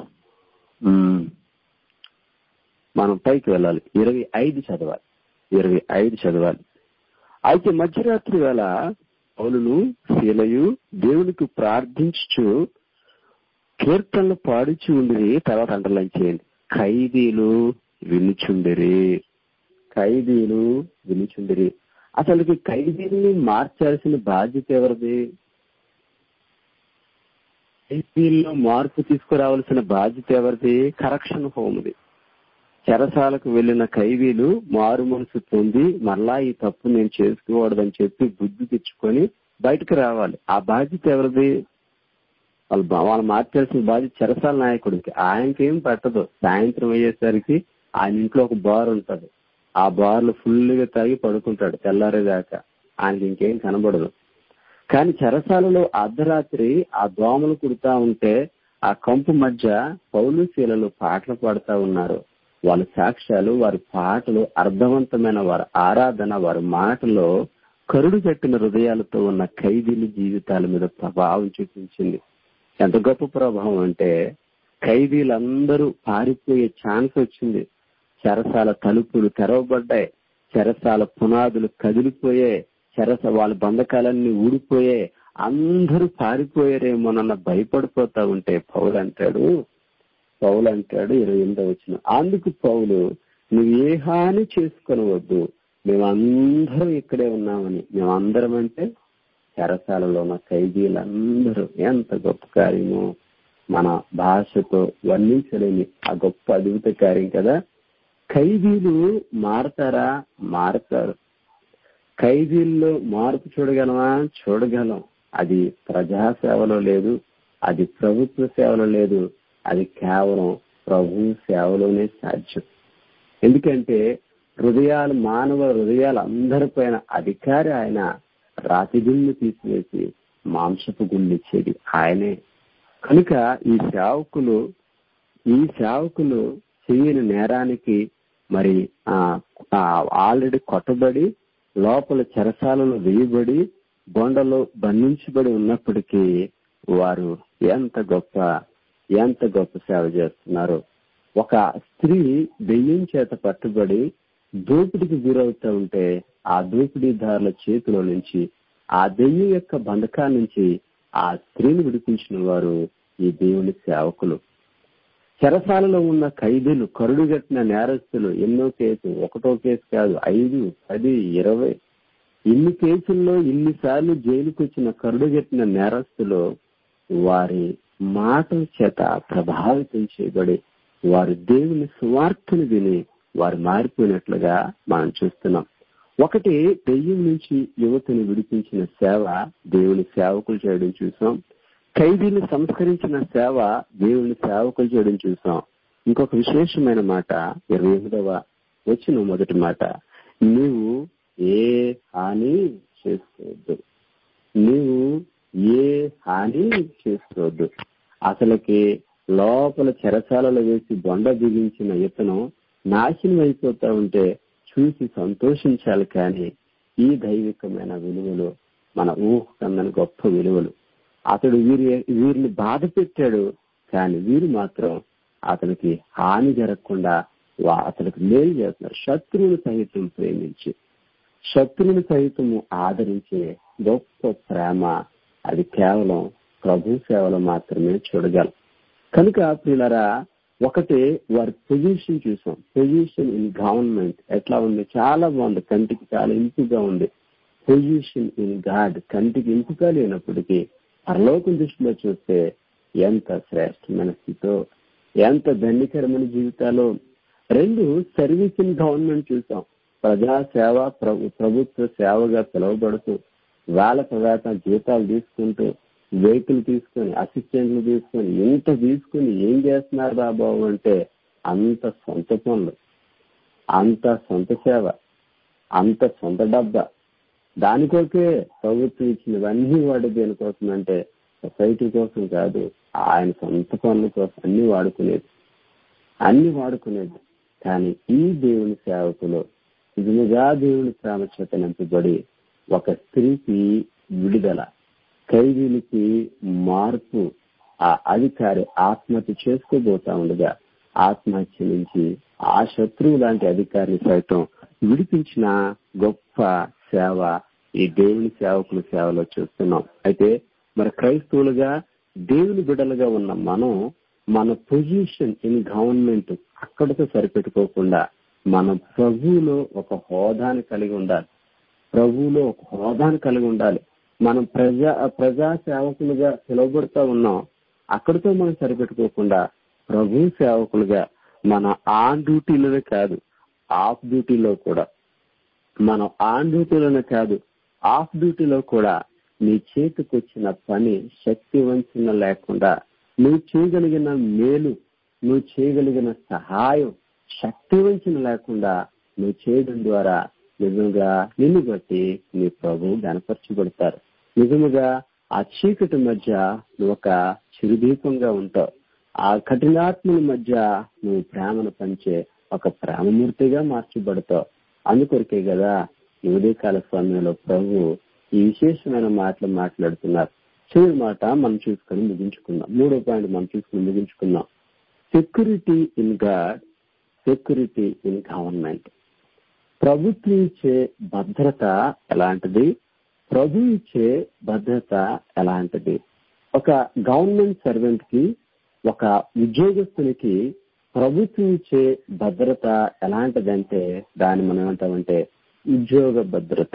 మనం పైకి వెళ్ళాలి ఇరవై ఐదు చదవాలి ఇరవై ఐదు చదవాలి అయితే మధ్యరాత్రి వేళ పౌలును శీలయు దేవునికి ప్రార్థించు కీర్తనలు పాడుచు ఉండిరి తర్వాత అండర్లైన్ చేయండి ఖైదీలు వినుచుండిరి ఖైదీలు వినుచుండిరి అసలుకి ఖైదీల్ని మార్చాల్సిన బాధ్యత ఎవరిది ఖైదీల్లో మార్పు తీసుకురావాల్సిన బాధ్యత ఎవరిది కరెక్షన్ హోమ్ది చెరసాలకు వెళ్లిన ఖైదీలు మారు మనసు పొంది మరలా ఈ తప్పు నేను చేసుకోకూడదని చెప్పి బుద్ధి తెచ్చుకొని బయటకు రావాలి ఆ బాధ్యత ఎవరిది వాళ్ళు వాళ్ళు మార్చాల్సిన బాధ్యత చెరసాల నాయకుడికి ఆయనకేం పట్టదు సాయంత్రం అయ్యేసరికి ఆయన ఇంట్లో ఒక బార్ ఉంటది ఆ బార్లు ఫుల్ గా తాగి పడుకుంటాడు తెల్లారేదాకా ఆయనకి ఇంకేం కనబడదు కానీ చెరసాలలో అర్ధరాత్రి ఆ దోమలు కుడతా ఉంటే ఆ కంపు మధ్య పౌలు శీలలు పాటలు పాడుతా ఉన్నారు వాళ్ళ సాక్ష్యాలు వారి పాటలు అర్థవంతమైన వారి ఆరాధన వారి మాటలో కరుడు కట్టిన హృదయాలతో ఉన్న ఖైదీల జీవితాల మీద ప్రభావం చూపించింది ఎంత గొప్ప ప్రభావం అంటే ఖైదీలందరూ పారిపోయే ఛాన్స్ వచ్చింది చెరసాల తలుపులు తెరవబడ్డాయి చెరసాల పునాదులు కదిలిపోయే చెరస వాళ్ళ బంధకాలన్నీ ఊడిపోయే అందరూ పారిపోయారేమోనన్న భయపడిపోతా ఉంటే పౌలు అంటాడు పౌలు అంటాడు ఇరవై ఎనిమిదో వచ్చిన అందుకు పౌలు నువ్వు ఏ హాని చేసుకొనవద్దు మేమందరం ఇక్కడే ఉన్నామని మేమందరం అంటే చెరసాలలో ఉన్న ఖైదీలందరూ ఎంత గొప్ప కార్యమో మన భాషతో వర్ణించలేని ఆ గొప్ప అద్భుత కార్యం కదా ఖైదీలు మారతారా మారతారు ఖైదీల్లో మార్పు చూడగలమా చూడగలం అది ప్రజాసేవలో లేదు అది ప్రభుత్వ సేవలో లేదు అది కేవలం ప్రభు సేవలోనే సాధ్యం ఎందుకంటే హృదయాలు మానవ హృదయాలు అందరిపైన అధికారి ఆయన రాతి గుండు తీసివేసి మాంసపు గుండు ఇచ్చేది ఆయనే కనుక ఈ సేవకులు ఈ సేవకులు చేయని నేరానికి మరి ఆల్రెడీ కొట్టబడి లోపల చెరసాలలో వేయబడి బొండలో బంధించబడి ఉన్నప్పటికీ వారు ఎంత గొప్ప ఎంత గొప్ప సేవ చేస్తున్నారు ఒక స్త్రీ దెయ్యం చేత పట్టుబడి దోపిడికి గురవుతూ ఉంటే ఆ దోపిడీదారుల చేతిలో నుంచి ఆ దెయ్యం యొక్క బంధకా నుంచి ఆ స్త్రీని విడిపించిన వారు ఈ దేవుని సేవకులు చెరసాలలో ఉన్న ఖైదీలు కరుడుగట్టిన నేరస్తులు ఎన్నో కేసు ఒకటో కేసు కాదు ఐదు పది ఇరవై ఇన్ని కేసుల్లో ఇన్నిసార్లు జైలుకు వచ్చిన కరుడుగట్టిన నేరస్తులు వారి మాటల చేత ప్రభావితం చేయబడి వారు దేవుని సువార్తను విని వారు మారిపోయినట్లుగా మనం చూస్తున్నాం ఒకటి దెయ్యం నుంచి యువతని విడిపించిన సేవ దేవుని సేవకులు చేయడం చూసాం ఖైదీని సంస్కరించిన సేవ దేవుని సేవకులు చేయడం చూసాం ఇంకొక విశేషమైన మాట ఇరవై ఎనిమిదవ వచ్చిన మొదటి మాట నీవు ఏ హాని చేసుకోవద్దు నీవు ఏ హాని చేసుకోవద్దు అసలుకి లోపల చెరసాలలో వేసి బొండ బిగించిన ఇతను నాశనం అయిపోతా ఉంటే చూసి సంతోషించాలి కానీ ఈ దైవికమైన విలువలు మన ఊహకందని గొప్ప విలువలు అతడు వీరి వీరిని బాధ పెట్టాడు కానీ వీరు మాత్రం అతనికి హాని జరగకుండా వా- అతనికి మేలు చేస్తున్నారు శత్రువుని సహితం ప్రేమించి శత్రువుని సహితము ఆదరించే గొప్ప ప్రేమ అది కేవలం ప్రభు సేవలో మాత్రమే చూడగలం కనుక ప్రియులరా ఒకటి వారి పొజిషన్ చూసాం పొజిషన్ ఇన్ గవర్నమెంట్ ఎట్లా ఉంది చాలా బాగుంది కంటికి చాలా ఇంపుగా ఉంది పొజిషన్ ఇన్ గాడ్ కంటికి ఇంపుగా లేనప్పటికీ పరలోకం దృష్టిలో చూస్తే ఎంత శ్రేష్టమైన స్థితో ఎంత ధన్యకరమైన జీవితాలు రెండు సర్వీస్ ఇన్ గవర్నమెంట్ చూసాం ప్రజా సేవ ప్రభు ప్రభుత్వ సేవగా పిలువబడుతూ వేలకు వేత జీతాలు తీసుకుంటూ వెహికల్ తీసుకొని అసిస్టెంట్లు తీసుకొని ఇంత తీసుకుని ఏం చేస్తున్నారు రా బాబు అంటే అంత సొంత పనులు అంత సొంత సేవ అంత సొంత డబ్బా దానికోకే ప్రభుత్వం ఇచ్చినవన్నీ వాడు దేనికోసం అంటే సొసైటీ కోసం కాదు ఆయన సొంత పనుల కోసం అన్ని వాడుకునేది అన్ని వాడుకునేది కానీ ఈ దేవుని సేవకులు నిజముగా దేవుని ప్రాముఖ్యత నింపబడి ఒక స్త్రీకి విడుదల ఖైదీలకి మార్పు ఆ అధికారి ఆత్మహత్య చేసుకోబోతా ఉండగా ఆత్మహత్య నుంచి ఆ శత్రువు లాంటి అధికారిని సైతం విడిపించిన గొప్ప సేవ ఈ దేవుని సేవకుల సేవలో చూస్తున్నాం అయితే మరి క్రైస్తవులుగా దేవుని బిడ్డలుగా ఉన్న మనం మన పొజిషన్ ఇన్ గవర్నమెంట్ అక్కడితో సరిపెట్టుకోకుండా మనం ప్రభువులో ఒక హోదాని కలిగి ఉండాలి ప్రభువులో ఒక హోదాని కలిగి ఉండాలి మనం ప్రజా ప్రజా సేవకులుగా పిలువబడుతూ ఉన్నాం అక్కడితో మనం సరిపెట్టుకోకుండా ప్రభు సేవకులుగా మన ఆన్ డ్యూటీలోనే కాదు ఆఫ్ డ్యూటీలో కూడా మనం ఆన్ డ్యూటీలోనే కాదు ఆఫ్ డ్యూటీలో కూడా నీ చేతికి వచ్చిన పని శక్తి వంచన లేకుండా నువ్వు చేయగలిగిన మేలు నువ్వు చేయగలిగిన సహాయం శక్తి వంచన లేకుండా నువ్వు చేయడం ద్వారా నిజంగా నిన్ను బట్టి నీ ప్రభు గనపరచబడతారు నిజముగా ఆ చీకటి మధ్య నువ్వు ఒక చిరుదీపంగా ఉంటావు ఆ కఠినాత్మల మధ్య నువ్వు ప్రేమను పంచే ఒక ప్రేమమూర్తిగా మార్చబడతావు అందుకొరకే కదా ఈ ఉదయకాల సమయంలో ప్రభు ఈ విశేషమైన మాటలు మాట్లాడుతున్నారు చివరి మాట మనం చూసుకొని ముగించుకుందాం మూడో పాయింట్ మనం చూసుకుని ముగించుకుందాం security in God security in government ప్రభుత్వం ఇచ్చే భద్రత ఎలాంటిది ప్రభు ఇచ్చే భద్రత ఎలాంటిది ఒక గవర్నమెంట్ సర్వెంట్ కి ఒక ఉద్యోగస్తునికి ప్రభుత్వం ఇచ్చే భద్రత ఎలాంటిదంటే దాన్ని మనం ఏమంటామంటే ఉద్యోగ భద్రత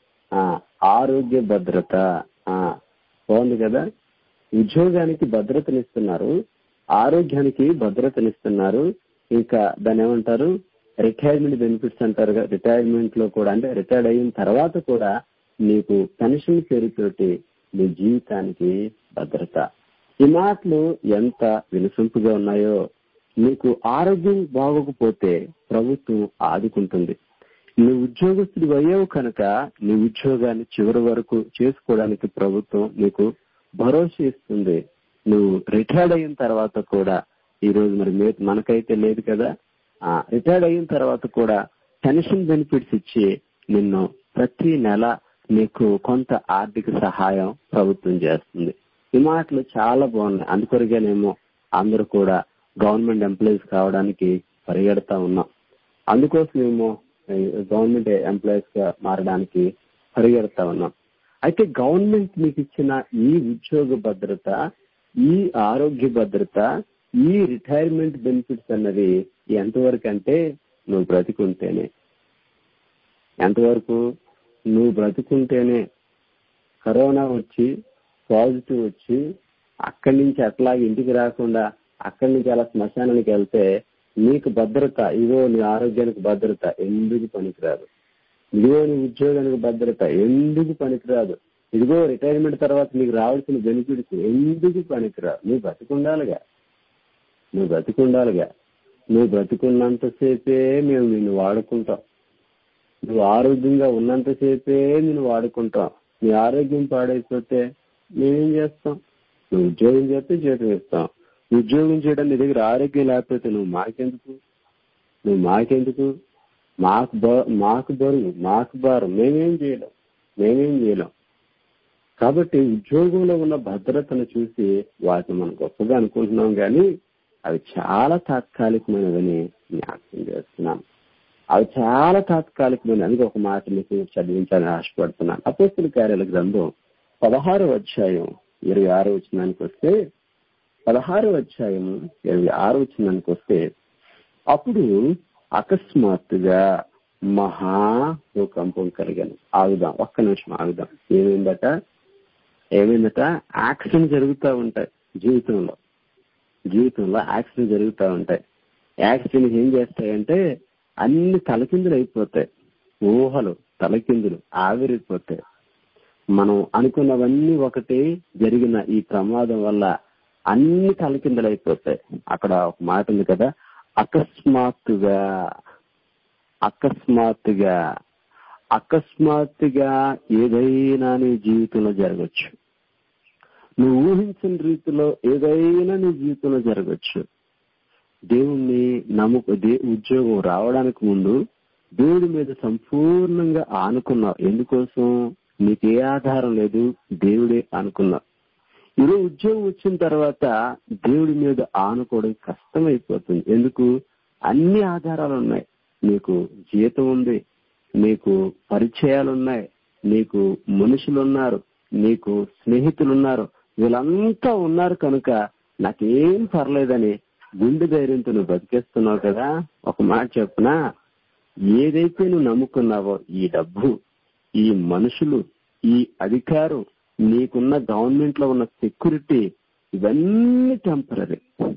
ఆ ఆరోగ్య భద్రత ఆ బాగుంది కదా ఉద్యోగానికి భద్రతనిస్తున్నారు ఆరోగ్యానికి భద్రతనిస్తున్నారు ఇంకా దాన్ని ఏమంటారు రిటైర్మెంట్ బెనిఫిట్స్ అంటారు రిటైర్మెంట్ లో కూడా అంటే రిటైర్డ్ అయిన తర్వాత కూడా నీకు పెన్షన్ పేరుతోటి నీ జీవితానికి భద్రత ఈ మాటలు ఎంత వినసొంపుగా ఉన్నాయో నీకు ఆరోగ్యం బాగోకపోతే ప్రభుత్వం ఆదుకుంటుంది నీ ఉద్యోగస్తుడు అయ్యావు కనుక నీ ఉద్యోగాన్ని చివరి వరకు చేసుకోవడానికి ప్రభుత్వం నీకు భరోసా ఇస్తుంది నువ్వు రిటైర్డ్ అయిన తర్వాత కూడా ఈ రోజు మరి మే- మనకైతే లేదు కదా ఆ రిటైర్డ్ అయిన తర్వాత కూడా పెన్షన్ బెనిఫిట్స్ ఇచ్చి నిన్ను ప్రతి నెల నీకు కొంత ఆర్థిక సహాయం ప్రభుత్వం చేస్తుంది ఈ మాటలు చాలా బాగున్నాయి అందుకొరకేనేమో అందరూ కూడా గవర్నమెంట్ ఎంప్లాయీస్ కావడానికి పరిగెడతా ఉన్నాం అందుకోసమేమో గవర్నమెంట్ ఎంప్లాయీస్ గా మారడానికి పరిగెడతా ఉన్నాం అయితే గవర్నమెంట్ మీకు ఇచ్చిన ఈ ఉద్యోగ భద్రత ఈ ఆరోగ్య భద్రత ఈ రిటైర్మెంట్ బెనిఫిట్స్ అన్నది ఎంతవరకు అంటే నువ్వు బ్రతికుంటేనే ఎంతవరకు నువ్వు బ్రతికుంటేనే కరోనా వచ్చి పాజిటివ్ వచ్చి అక్కడి నుంచి అట్లాగే ఇంటికి రాకుండా అక్కడి నుంచి అలా శ్మశానానికి వెళ్తే నీకు భద్రత ఇదిగో నీ ఆరోగ్యానికి భద్రత ఎందుకు పనికిరాదు ఇదిగో నీ ఉద్యోగానికి భద్రత ఎందుకు పనికిరాదు ఇదిగో రిటైర్మెంట్ తర్వాత నీకు రావాల్సిన బెనిఫిట్స్ ఎందుకు పనికిరాదు నువ్వు బతికుండాలిగా నువ్వు బతికుండాలిగా నువ్వు బ్రతికున్నంతసేపే మేము నిన్ను వాడుకుంటాం నువ్వు ఆరోగ్యంగా ఉన్నంతసేపే నేను వాడుకుంటాం నీ ఆరోగ్యం పాడైపోతే మేమేం చేస్తాం నువ్వు ఉద్యోగం చేస్తే జీతం ఇస్తాం ఉద్యోగం చేయడం నీ దగ్గర ఆరోగ్యం లేకపోతే నువ్వు మాకెందుకు నువ్వు మాకెందుకు మాకు బ- మాకు బరువు మాకు భారం మేమేం చేయలేం మేమేం చేయలేం కాబట్టి ఉద్యోగంలో ఉన్న భద్రతను చూసి వాటిని మనం గొప్పగా అనుకుంటున్నాం కానీ అవి చాలా తాత్కాలికమైనవని జ్ఞాపకం చేస్తున్నాను అవి చాలా తాత్కాలికమైన అందుకే ఒక మాట మీకు చదివించాలని ఆశపడుతున్నాను అపోస్తుల కార్యాల గ్రంథం పదహారో అధ్యాయం ఇరవై ఆరో వచ్చినానికి వస్తే పదహారో అధ్యాయం ఇరవై ఆరో వచ్చినానికి వస్తే అప్పుడు అకస్మాత్తుగా మహా భూకంపం కలిగాను ఆగుదాం ఒక్క నిమిషం ఆగుదాం ఏమైందట ఏమైందట యాక్సిడెంట్ జరుగుతూ ఉంటాయి జీవితంలో జీవితంలో యాక్సిడెంట్ జరుగుతూ ఉంటాయి యాక్సిడెంట్ ఏం చేస్తాయంటే అన్ని తలకిందులు అయిపోతాయి ఊహలు తలకిందులు ఆవిరైపోతాయి మనం అనుకున్నవన్నీ ఒకటి జరిగిన ఈ ప్రమాదం వల్ల అన్ని తలకిందులు అయిపోతాయి అక్కడ ఒక మాట ఉంది కదా అకస్మాత్తుగా అకస్మాత్తుగా అకస్మాత్తుగా ఏదైనా నీ జీవితంలో జరగచ్చు నువ్వు ఊహించిన రీతిలో ఏదైనా నీ జీవితంలో జరగచ్చు దేవుణ్ణి నమ్ముకు దే ఉద్యోగం రావడానికి ముందు దేవుడి మీద సంపూర్ణంగా ఆనుకున్నావు ఎందుకోసం నీకు ఏ ఆధారం లేదు దేవుడే అనుకున్నావు ఈరోజు ఉద్యోగం వచ్చిన తర్వాత దేవుడి మీద ఆనుకోవడం కష్టమైపోతుంది ఎందుకు అన్ని ఆధారాలు ఉన్నాయి నీకు జీతం ఉంది నీకు పరిచయాలు ఉన్నాయి నీకు మనుషులు ఉన్నారు నీకు స్నేహితులు ఉన్నారు వీళ్ళంతా ఉన్నారు కనుక నాకేం పర్లేదని గుండె ధైర్యంతో నువ్వు బతికేస్తున్నావు కదా ఒక మాట చెప్పునా ఏదైతే నువ్వు నమ్ముకున్నావో ఈ డబ్బు ఈ మనుషులు ఈ అధికారం నీకున్న గవర్నమెంట్ లో ఉన్న సెక్యూరిటీ ఇవన్నీ టెంపరీ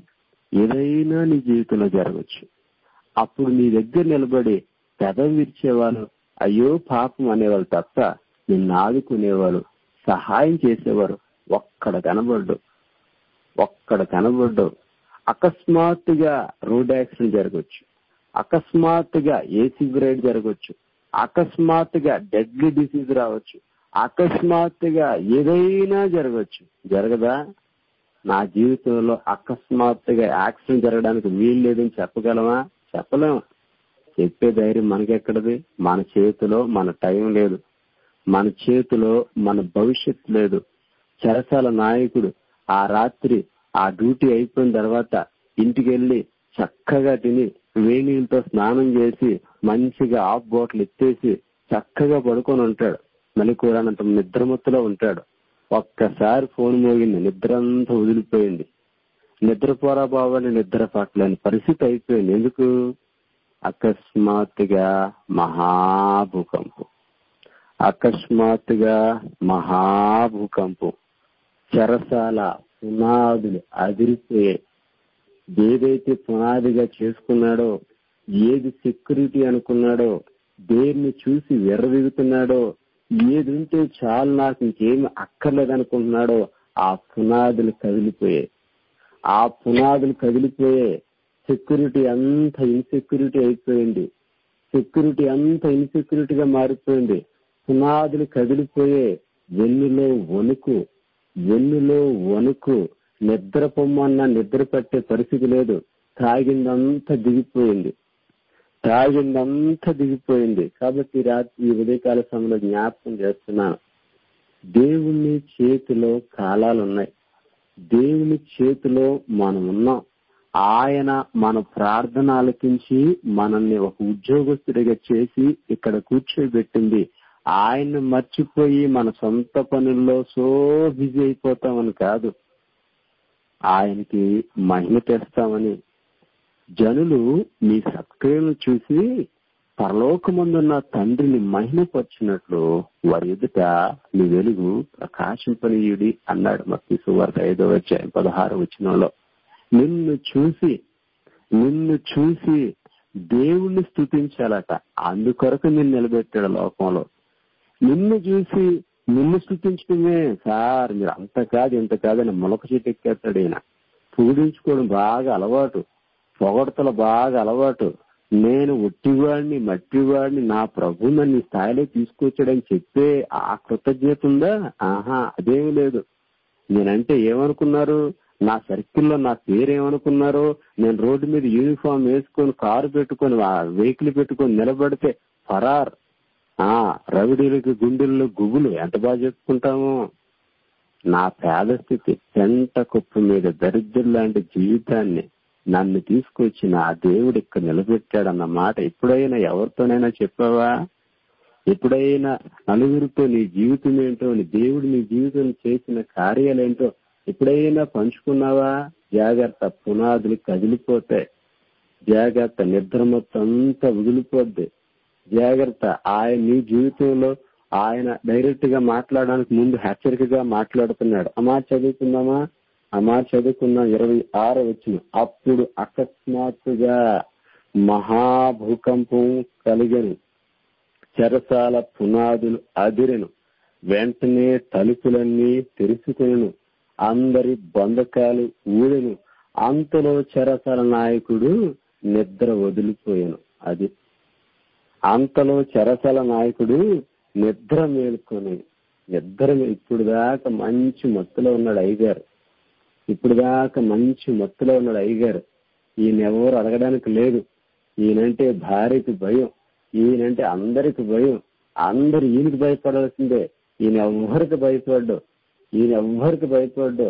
ఏదైనా నీ జీవితంలో జరగచ్చు అప్పుడు నీ దగ్గర నిలబడి పెదవి విరిచేవాళ్ళు అయ్యో పాపం అనేవాళ్ళు తప్ప నిన్ను ఆదుకునేవాళ్ళు సహాయం చేసేవారు ఒక్కడ కనబడ్డు ఒక్కడ కనబడ్డు అకస్మాత్తుగా రోడ్ యాక్సిడెంట్ జరగచ్చు అకస్మాత్తుగా ఏసీ బ్రైడ్ జరగచ్చు అకస్మాత్తుగా డెడ్లీ డిసీజ్ రావచ్చు అకస్మాత్తుగా ఏదైనా జరగచ్చు జరగదా నా జీవితంలో అకస్మాత్తుగా యాక్సిడెంట్ జరగడానికి వీలు లేదని చెప్పగలమా చెప్పలేము చెప్పే ధైర్యం మనకెక్కడది మన చేతిలో మన టైం లేదు మన చేతిలో మన భవిష్యత్తు లేదు చెరసాల నాయకుడు ఆ రాత్రి ఆ డ్యూటీ అయిపోయిన తర్వాత ఇంటికి వెళ్లి చక్కగా తిని వేణీలతో స్నానం చేసి మంచిగా ఆఫ్ బాటిల్ ఎత్తేసి చక్కగా పడుకొని ఉంటాడు మళ్ళీ కూడా నిద్రమత్తులో ఉంటాడు ఒక్కసారి ఫోన్ మోగింది నిద్ర అంతా వదిలిపోయింది నిద్రపోరా బాబాని నిద్ర పట్టలేని పరిస్థితి అయిపోయింది ఎందుకు అకస్మాత్తుగా మహాభూకంపం అకస్మాత్తుగా మహాభూకంపం చెరసాల పునాదులు అదిరిపోయాయి ఏదైతే పునాదిగా చేసుకున్నాడో ఏది సెక్యూరిటీ అనుకున్నాడో దేన్ని చూసి వెర్రదిగుతున్నాడో ఏది ఉంటే చాలు నాకు ఇంకేమి అక్కర్లేదు అనుకుంటున్నాడో ఆ పునాదులు కదిలిపోయాయి ఆ పునాదులు కదిలిపోయాయి సెక్యూరిటీ అంత ఇన్సెక్యూరిటీ అయిపోయింది సెక్యూరిటీ అంత ఇన్సెక్యూరిటీగా మారిపోయింది పునాదులు కదిలిపోయే వెన్నులో వణుకు వెన్నులో వణుకు నిద్ర పొమ్మన్నా నిద్ర పట్టే పరిస్థితి లేదు తాగిందంతా దిగిపోయింది తాగిందంతా దిగిపోయింది కాబట్టి రాత్రి ఈ ఉదయకాల సమయంలో జ్ఞాపకం చేస్తున్నాను దేవుని చేతిలో కాలాలున్నాయి దేవుని చేతిలో మనం ఉన్నాం ఆయన మన ప్రార్థన ఆలకించి మనల్ని ఒక ఉద్యోగస్తుడిగా చేసి ఇక్కడ కూర్చోబెట్టింది ఆయన్ని మర్చిపోయి మన సొంత పనుల్లో సో బిజీ అయిపోతామని కాదు ఆయనకి మహిమ తెస్తామని జనులు మీ సత్క్రియలను చూసి పరలోకమందున్న తండ్రిని మహిమపరిచినట్లు వారి ఎదుట నీ వెలుగు ప్రకాశింపనీయుడి అన్నాడు మత్తి సువార్త ఐదో అధ్యాయం పదహారు వచ్చినంలో నిన్ను చూసి నిన్ను చూసి దేవుణ్ణి స్థుతించాలట అందుకొరకు నిన్ను నిలబెట్టాడు లోకంలో నిన్ను చూసి నిన్ను స్థుతించడమే సార్ మీరు అంత కాదు ఇంత కాదని మొలక చెట్టు ఎక్కేస్తాడు ఈయన పూడించుకోవడం బాగా అలవాటు పొగడతలు బాగా అలవాటు నేను ఒట్టివాడిని మట్టివాడిని నా ప్రభు నన్ను ఈ స్థాయిలో తీసుకొచ్చాడని చెప్పే ఆ కృతజ్ఞత ఉందా ఆహా అదేమీ లేదు నేనంటే ఏమనుకున్నారు నా సర్కిల్లో నా పేరేమనుకున్నారు నేను రోడ్డు మీద యూనిఫామ్ వేసుకొని కారు పెట్టుకొని వెహికల్ పెట్టుకొని నిలబడితే ఫరార్ ఆ రవిడీలకి గుండెల్లో గుబులు ఎంత బాగా చెప్పుకుంటాము నా పేద స్థితి పెంట కుప్ప మీద దరిద్రం లాంటి జీవితాన్ని నన్ను తీసుకొచ్చి నా దేవుడు ఇక్కడ నిలబెట్టాడన్న మాట ఎప్పుడైనా ఎవరితోనైనా చెప్పావా ఎప్పుడైనా నలుగురితో నీ జీవితం ఏంటో నీ దేవుడు నీ జీవితం చేసిన కార్యాలేంటో ఎప్పుడైనా పంచుకున్నావా జాగ్రత్త పునాదులు కదిలిపోతాయి జాగ్రత్త నిద్ర మొత్తం అంతా వదిలిపోద్ది జాగ్రత్త ఆయన నీ జీవితంలో ఆయన డైరెక్ట్ గా మాట్లాడడానికి ముందు హెచ్చరికగా మాట్లాడుతున్నాడు ఆ మాట చదువుకుందామా ఆ మాట చదువుకున్నాం ఇరవై ఆరు వచ్చిన అప్పుడు అకస్మాత్తుగా మహాభూకంపం కలిగను చెరసాల పునాదులు అదిరెను వెంటనే తలుపులన్నీ తెరుచుకొను అందరి బంధకాలు ఊడెను అంతలో చెరసాల నాయకుడు నిద్ర వదిలిపోయాను అది అంతలో చెరసల నాయకుడు నిద్ర మేలుకొని నిద్ర ఇప్పుడు దాకా మంచి మత్తులో ఉన్నాడు అయ్యగారు ఇప్పుడు దాకా మంచి మత్తులో ఉన్నాడు అయ్యగారు ఈయన ఎవరు అడగడానికి లేదు ఈయనంటే భార్యకి భయం ఈయనంటే అందరికి భయం అందరు ఈయనకి భయపడాల్సిందే ఈయన ఎవ్వరికి భయపడ్డు ఈయన ఎవ్వరికి భయపడ్డు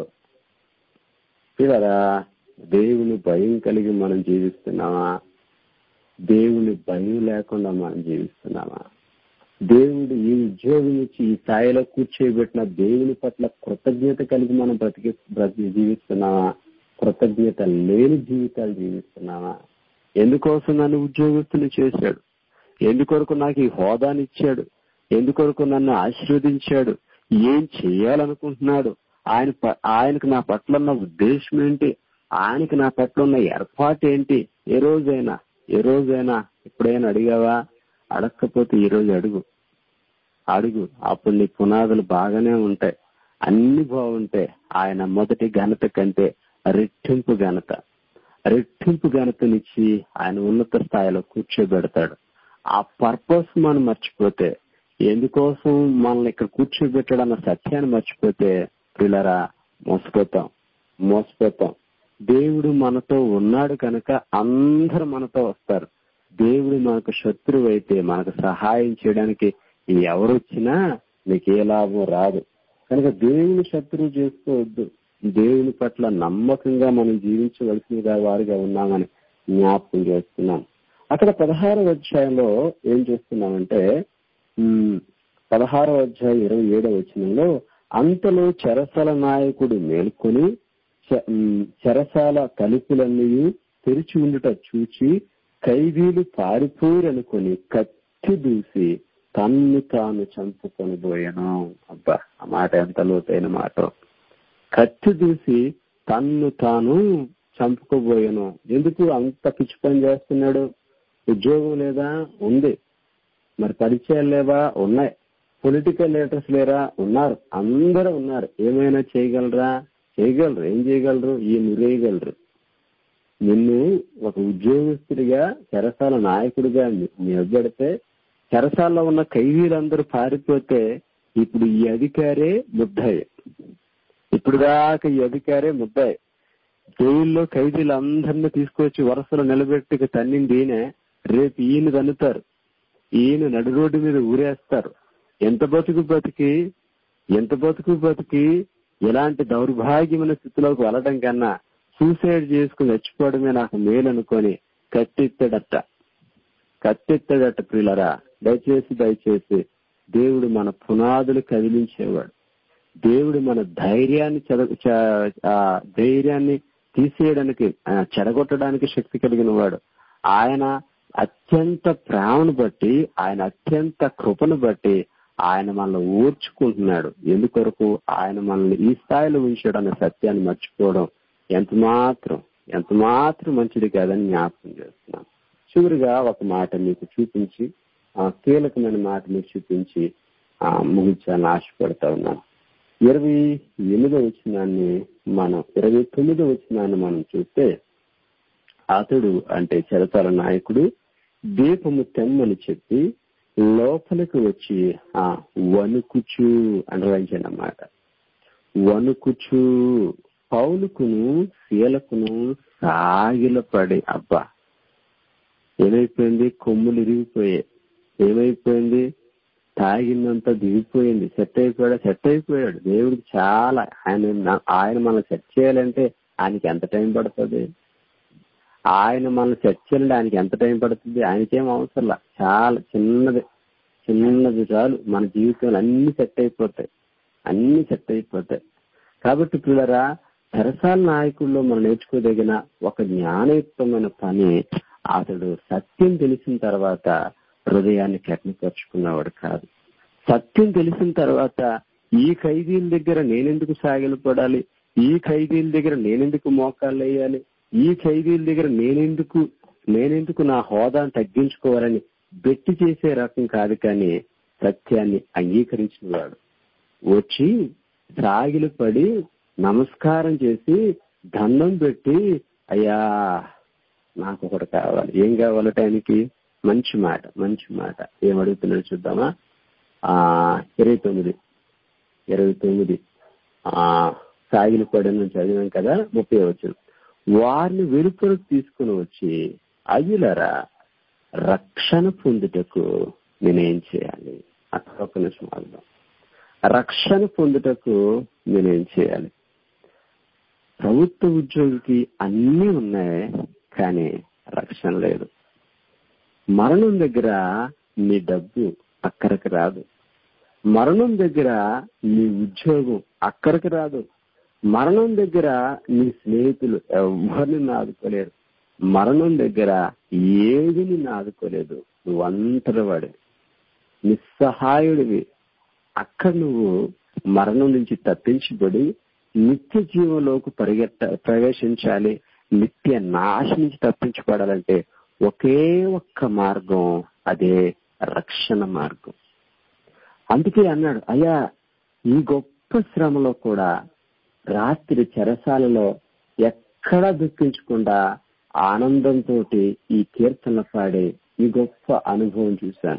చూడరా దేవుని భయం కలిగి మనం జీవిస్తున్నామా దేవుని భయం లేకుండా మనం జీవిస్తున్నామా దేవుడు ఈ ఉద్యోగం ఇచ్చి ఈ స్థాయిలో కూర్చోబెట్టిన దేవుని పట్ల కృతజ్ఞత కలిగి మనం బ్రతికి బ్రతికి జీవిస్తున్నామా కృతజ్ఞత లేని జీవితాలు జీవిస్తున్నామా ఎందుకోసం నన్ను ఉద్యోగస్తుని చేశాడు ఎందుకొరకు నాకు ఈ హోదాని ఇచ్చాడు ఎందుకొరకు నన్ను ఆశీర్వదించాడు ఏం చేయాలనుకుంటున్నాడు ఆయన ఆయనకు నా పట్ల ఉన్న ఉద్దేశం ఏంటి ఆయనకి నా పట్ల ఉన్న ఏర్పాటు ఏంటి ఏ రోజైనా ఏ రోజైనా ఎప్పుడైనా అడిగావా అడగకపోతే ఈ రోజు అడుగు అడుగు అప్పుడు నీ పునాదులు బాగానే ఉంటాయి అన్ని బాగుంటాయి ఆయన మొదటి ఘనత కంటే రెట్టింపు ఘనత రెట్టింపు ఘనతనిచ్చి ఆయన ఉన్నత స్థాయిలో కూర్చోబెడతాడు ఆ పర్పస్ మనం మర్చిపోతే ఎందుకోసం మనల్ని ఇక్కడ కూర్చోబెట్టాడన్న సత్యాన్ని మర్చిపోతే పిల్లరా మోసపోతాం మోసపోతాం దేవుడు మనతో ఉన్నాడు కనుక అందరు మనతో వస్తారు దేవుడు మనకు శత్రువు అయితే మనకు సహాయం చేయడానికి ఎవరు వచ్చినా నీకు ఏ లాభం రాదు కనుక దేవుని శత్రువు చేసుకోవద్దు దేవుని పట్ల నమ్మకంగా మనం జీవించవలసిందిగా వారిగా ఉన్నామని జ్ఞాపకం చేస్తున్నాం అక్కడ పదహారో అధ్యాయంలో ఏం చేస్తున్నామంటే పదహారో అధ్యాయం ఇరవై ఏడవ వచనంలో అంతలో చెరసల నాయకుడు మేల్కొని చెరసాల తలుపులన్నీ తెరిచి ఉండుట చూచి ఖైదీలు పారిపోరనుకొని కత్తి దూసి తన్ను తాను చంపుకొని పోయాను అబ్బా ఆ మాట ఎంత లోతైన మాట కత్తి దూసి తన్ను తాను చంపుకోబోయాను ఎందుకు అంత పిచ్చి పని చేస్తున్నాడు ఉద్యోగం లేదా ఉంది మరి పరిచయాలు లేవా ఉన్నాయి పొలిటికల్ లీడర్స్ లేరా ఉన్నారు అందరూ ఉన్నారు ఏమైనా చేయగలరా చేయగలరు ఏం చేయగలరు ఈ నురేయగలరు నిన్ను ఒక ఉద్యోగస్తుడిగా చెరసాల నాయకుడిగా నిలబెడితే చెరసాలలో ఉన్న ఖైదీలందరూ పారిపోతే ఇప్పుడు ఈ అధికారే ముద్దాయి ఇప్పుడు దాకా ఈ అధికారే ముద్దాయి జైల్లో ఖైదీలందరినీ తీసుకొచ్చి వరుసలో నిలబెట్టి తన్నింది ఈయన రేపు ఈయన తన్నుతారు ఈయన నడు రోడ్డు మీద ఊరేస్తారు ఎంత బతుకు బతికి ఎంత బతుకు బతికి ఎలాంటి దౌర్భాగ్యమైన స్థితిలోకి వెళ్ళడం కన్నా సూసైడ్ చేసుకుని చచ్చిపోవడమే నాకు మేలు అనుకొని కత్తెత్తాడట కత్తెత్తాడట ప్రియులరా దయచేసి దయచేసి దేవుడు మన పునాదులు కదిలించేవాడు దేవుడు మన ధైర్యాన్ని ధైర్యాన్ని తీసేయడానికి చెడగొట్టడానికి శక్తి కలిగిన వాడు ఆయన అత్యంత ప్రేమను బట్టి ఆయన అత్యంత కృపను బట్టి ఆయన మనల్ని ఓర్చుకుంటున్నాడు ఎందుకొరకు ఆయన మనల్ని ఈ స్థాయిలో ఉంచాడు అనే సత్యాన్ని మర్చిపోవడం ఎంత మాత్రం ఎంత మాత్రం మంచిది కాదని జ్ఞాపకం చేస్తున్నాను చివరిగా ఒక మాట మీకు చూపించి ఆ కీలకమైన మాట మీకు చూపించి ఆ ముగించాలని ఆశపడతా ఉన్నాను ఇరవై ఎనిమిదో వచ్చినాన్ని మనం ఇరవై తొమ్మిదో వచ్చినాన్ని మనం చూస్తే అతడు అంటే చెరసాల నాయకుడు దీపము తెమ్మని చెప్పి లోపలికి వచ్చి ఆ వణుకుచు అండరాయించండి అన్నమాట వణుకుచు పౌలుకును శీలకును సాగిలపడి అబ్బా ఏమైపోయింది కొమ్ములు ఇరిగిపోయాయి ఏమైపోయింది తాగిందంతా దిగిపోయింది సెట్ అయిపోయాడు సెట్ అయిపోయాడు దేవుడికి చాలా ఆయన ఆయన మనం సెట్ చేయాలంటే ఆయనకి ఎంత టైం పడుతుంది ఆయన మనం సెట్ చేయాలంటే ఆయనకి ఎంత టైం పడుతుంది ఆయనకేం అవసరంలా చాలా చిన్నది చిన్నది చాలు మన జీవితంలో అన్ని సెట్ అయిపోతాయి అన్ని సెట్ అయిపోతాయి కాబట్టి పిల్లరా సరసాల నాయకుల్లో మనం నేర్చుకోదగిన ఒక జ్ఞానయుక్తమైన పని అతడు సత్యం తెలిసిన తర్వాత హృదయాన్ని కఠినపరుచుకున్నవాడు కాదు సత్యం తెలిసిన తర్వాత ఈ ఖైదీల దగ్గర నేనెందుకు సాగిలపడాలి ఈ ఖైదీల దగ్గర నేనెందుకు మోకాళ్ళు వేయాలి ఈ ఖైదీల దగ్గర నేనెందుకు నేనెందుకు నా హోదాను తగ్గించుకోవాలని బెట్టి చేసే రకం కాదు కానీ సత్యాన్ని అంగీకరించిన వాడు వచ్చి సాగిలు పడి నమస్కారం చేసి దండం పెట్టి అయ్యా నాకు ఒకటి కావాలి ఏం కావాలట ఆయనకి మంచి మాట మంచి మాట ఏం అడుగుతున్నాడు చూద్దామా ఆ ఇరవై తొమ్మిది ఇరవై తొమ్మిది ఆ సాగిలు పడిన చదివాం కదా ముప్పై వచ్చు వారిని వెలుపలకు తీసుకుని వచ్చి అయ్యులరా రక్షణ పొందుటకు నేనేం చేయాలి అక్కడ ఒక నిమిషం ఆగుదాం రక్షణ పొందుటకు నేనేం చేయాలి ప్రభుత్వ ఉద్యోగికి అన్నీ ఉన్నాయి కానీ రక్షణ లేదు మరణం దగ్గర నీ డబ్బు అక్కడికి రాదు మరణం దగ్గర నీ ఉద్యోగం అక్కడికి రాదు మరణం దగ్గర నీ స్నేహితులు ఎవరిని నాదుకోలేరు మరణం దగ్గర ఏది నిన్ను ఆదుకోలేదు నువ్వు అంతటి వాడే నిస్సహాయుడివి అక్కడ నువ్వు మరణం నుంచి తప్పించబడి నిత్య జీవంలోకి పరిగెత్త ప్రవేశించాలి నిత్య నాశ నుంచి తప్పించబడాలంటే ఒకే ఒక్క మార్గం అదే రక్షణ మార్గం అందుకే అన్నాడు అయ్యా ఈ గొప్ప శ్రమలో కూడా రాత్రి చెరసాలలో ఎక్కడా దుఃఖించకుండా ఆనందంతో ఈ కీర్తన పాడే ఈ గొప్ప అనుభవం చూశాను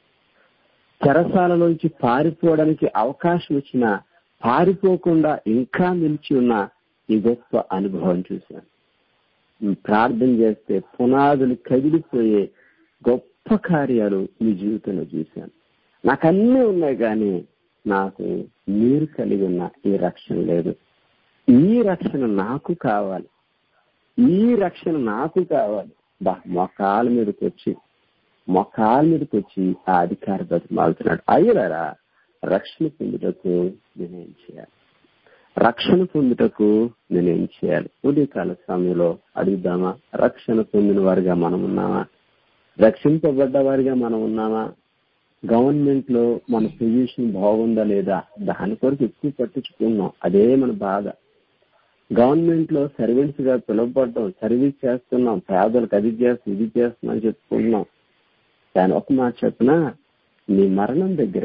చెరసాలలోంచి పారిపోవడానికి అవకాశం ఇచ్చిన పారిపోకుండా ఇంకా నిలిచి ఉన్న ఈ గొప్ప అనుభవం చూశాను ప్రార్థన చేస్తే పునాదులు కదిలిపోయే గొప్ప కార్యాలు మీ జీవితంలో చూశాను నాకు అన్నీ ఉన్నాయి కానీ నాకు మీరు కలిగి ఉన్న ఈ రక్షణ లేదు ఈ రక్షణ నాకు కావాలి ఈ రక్షణ నాకు కావాలి బా మొకాల మీదకి వచ్చి మొకాల మీదకి వచ్చి ఆ అధికారి బతిమాలుతున్నాడు అయ్యలారా రక్షణ పొందుటకు నేనేం చేయాలి రక్షణ పొందుటకు నేనేం చేయాలి ఉదయకాల సమయంలో అడుగుదామా రక్షణ పొందిన వారిగా మనం ఉన్నామా రక్షింపబడ్డ వారిగా మనం ఉన్నామా గవర్నమెంట్ లో మన పొజిషన్ బాగుందా లేదా దాని కొరకు ఎక్కువ పట్టించుకున్నాం అదే మన బాధ గవర్నమెంట్ లో సర్వెంట్స్ గా పిలువబడ్డం సర్వీస్ చేస్తున్నాం పేదలకు అది చేస్తున్నాం ఇది చేస్తున్నాం అని చెప్పుకుంటున్నాం దాని ఒక మాట చెప్పిన నీ మరణం దగ్గర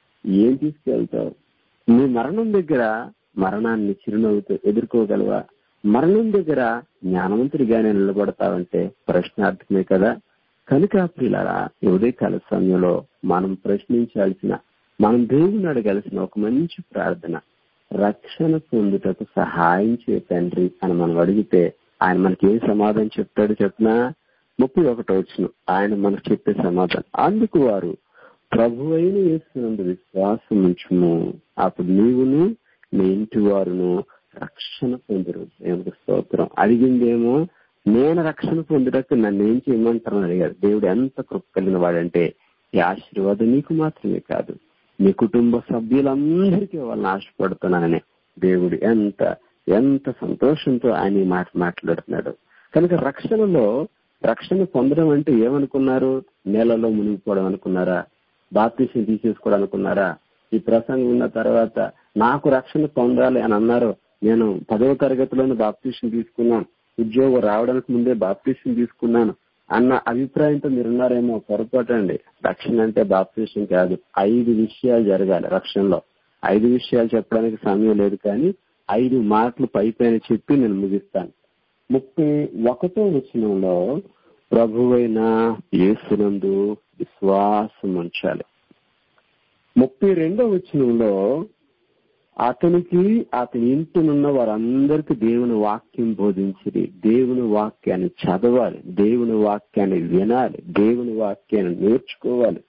ఏం తీసుకెళ్తావు నీ మరణం దగ్గర మరణాన్ని చిరునవ్వుతో ఎదుర్కోగలవా మరణం దగ్గర జ్ఞానవంతుడిగానే నిలబడతావంటే ప్రశ్నార్థమే కదా కనుక ప్రియులారా ఉదయకాల సమయంలో మనం ప్రశ్నించాల్సిన మనం దేవుని అడగాల్సిన ఒక మంచి ప్రార్థన రక్షణ పొందుటకు సహాయం చే తండ్రి అని మనం అడిగితే ఆయన మనకి ఏం సమాధానం చెప్తాడు చెప్పినా ముప్పై ఒకటో వచ్చిన ఆయన మనకు చెప్పే సమాధానం అందుకు వారు ప్రభు అయిన యేసునందు విశ్వాసం ఉంచుము అప్పుడు నీవును నీ ఇంటి వారును రక్షణ పొందరు దేవుడికి స్తోత్రం అడిగిందేమో నేను రక్షణ పొందుటకు నన్ను ఏం చేయమంటారని అడిగారు దేవుడు ఎంత కృప కలిగిన వాడంటే ఈ ఆశీర్వాదం నీకు మాత్రమే కాదు నీ కుటుంబ సభ్యులందరికీ వాళ్ళని ఆశపడుతున్నానని దేవుడు ఎంత ఎంత సంతోషంతో ఆయన ఈ మాట మాట్లాడుతున్నాడు కనుక రక్షణలో రక్షణ పొందడం అంటే ఏమనుకున్నారు నేలలో మునిగిపోవడం అనుకున్నారా బాప్తీసం తీసేసుకోవడం అనుకున్నారా ఈ ప్రసంగం ఉన్న తర్వాత నాకు రక్షణ పొందాలి అని అన్నారు నేను పదవ తరగతిలోనే బాప్తీసం తీసుకున్నాను ఉద్యోగం రావడానికి ముందే బాప్తీసం తీసుకున్నాను అన్న అభిప్రాయంతో మీరున్నారేమో పొరపాటు అండి రక్షణ అంటే బాప్తీసం కాదు ఐదు విషయాలు జరగాలి రక్షణలో ఐదు విషయాలు చెప్పడానికి సమయం లేదు కానీ ఐదు మాటలు పై పైన చెప్పి నేను ముగిస్తాను ముప్పై ఒకటో వచనంలో ప్రభువైన యేసునందు విశ్వాసం ఉంచాలి ముప్పై రెండో వచనంలో అతనికి అతని ఇంటినున్న వారందరికీ దేవుని వాక్యం బోధించింది దేవుని వాక్యాన్ని చదవాలి దేవుని వాక్యాన్ని వినాలి దేవుని వాక్యాన్ని నేర్చుకోవాలి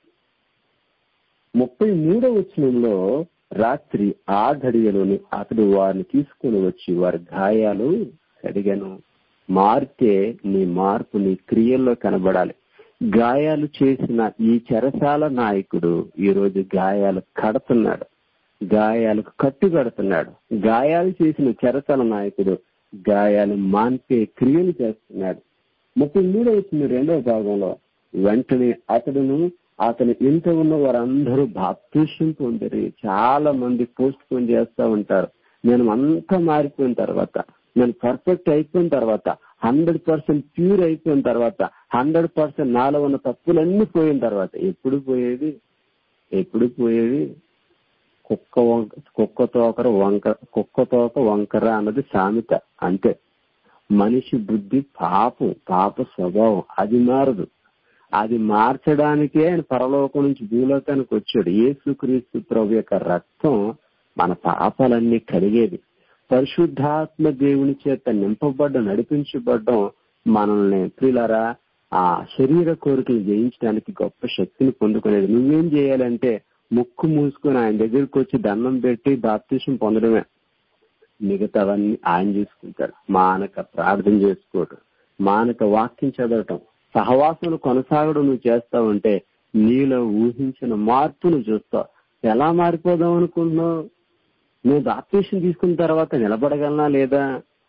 ముప్పై మూడో వచనంలో రాత్రి ఆ ఘడియలోని అతడు వారిని తీసుకుని వచ్చి వారి గాయాలు కడిగను మారితే నీ మార్పు నీ క్రియల్లో కనబడాలి గాయాలు చేసిన ఈ చెరసాల నాయకుడు ఈ రోజు గాయాలు కడుతున్నాడు గాయాలకు కట్టు కడుతున్నాడు గాయాలు చేసిన చెరసాల నాయకుడు గాయాలు మాన్పే క్రియలు చేస్తున్నాడు ముప్పై మూడో వచ్చిన రెండవ భాగంలో వెంటనే అతడును అతని ఇంట ఉన్న వారందరూ బాప్తీసం పొందిరి చాలా మంది పోస్ట్ పోన్ చేస్తూ ఉంటారు నేను అంతా మారిపోయిన తర్వాత నేను పర్ఫెక్ట్ అయిపోయిన తర్వాత హండ్రెడ్ పర్సెంట్ ప్యూర్ అయిపోయిన తర్వాత హండ్రెడ్ పర్సెంట్ నాలో ఉన్న తప్పులన్నీ పోయిన తర్వాత ఎప్పుడు పోయేది ఎప్పుడు పోయేది కుక్క వంక కుక్క తోకర వంకర కుక్క తోక వంకర అన్నది సామెత అంతే మనిషి బుద్ధి పాపం పాప స్వభావం అది మారదు అది మార్చడానికే ఆయన పరలోకం నుంచి భూలోకానికి వచ్చాడు యేసుక్రీస్తు ప్రభు యొక్క రక్తం మన పాపాలన్నీ కడిగేది పరిశుద్ధాత్మ దేవుని చేత నింపబడ్డ నడిపించబడ్డం మనల్ని ప్రియులరా ఆ శరీర కోరికలు జయించడానికి గొప్ప శక్తిని పొందుకునేది నువ్వేం చేయాలంటే ముక్కు మూసుకొని ఆయన దగ్గరికి వచ్చి దండం పెట్టి బాప్తీసం పొందడమే మిగతావన్నీ ఆయన చూసుకుంటాడు మానక ప్రార్థన చేసుకోవటం మానక వాక్యం చదవటం సహవాసములు కొనసాగడం నువ్వు చేస్తావంటే నీలో ఊహించిన మార్పును చూస్తావు ఎలా మారిపోదాం అనుకుంటున్నావు నువ్వు బాప్తీసం తీసుకున్న తర్వాత నిలబడగలనా లేదా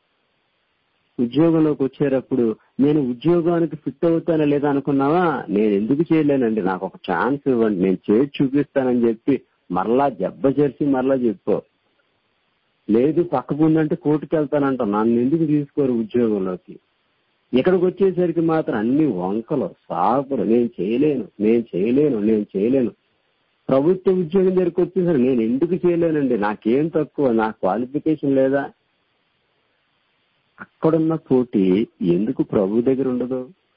ఉద్యోగంలోకి వచ్చేటప్పుడు నేను ఉద్యోగానికి ఫిట్ అవుతానా లేదా అనుకున్నావా నేను ఎందుకు చేయలేనండి నాకు ఒక ఛాన్స్ ఇవ్వండి నేను చేసి చూపిస్తానని చెప్పి మరలా జబ్బ చేసి మరలా చెప్పు లేదు పక్కకుందంటే కోర్టుకు వెళ్తానంట నన్ను ఎందుకు తీసుకోరు ఉద్యోగంలోకి ఇక్కడికి వచ్చేసరికి మాత్రం అన్ని వంకలు సాకులు నేను చేయలేను నేను చేయలేను నేను చేయలేను ప్రభుత్వ ఉద్యోగం దగ్గరికి వచ్చేసరికి నేను ఎందుకు చేయలేనండి నాకేం తక్కువ నా క్వాలిఫికేషన్ లేదా అక్కడున్న పోటీ ఎందుకు ప్రభు దగ్గర ఉండదు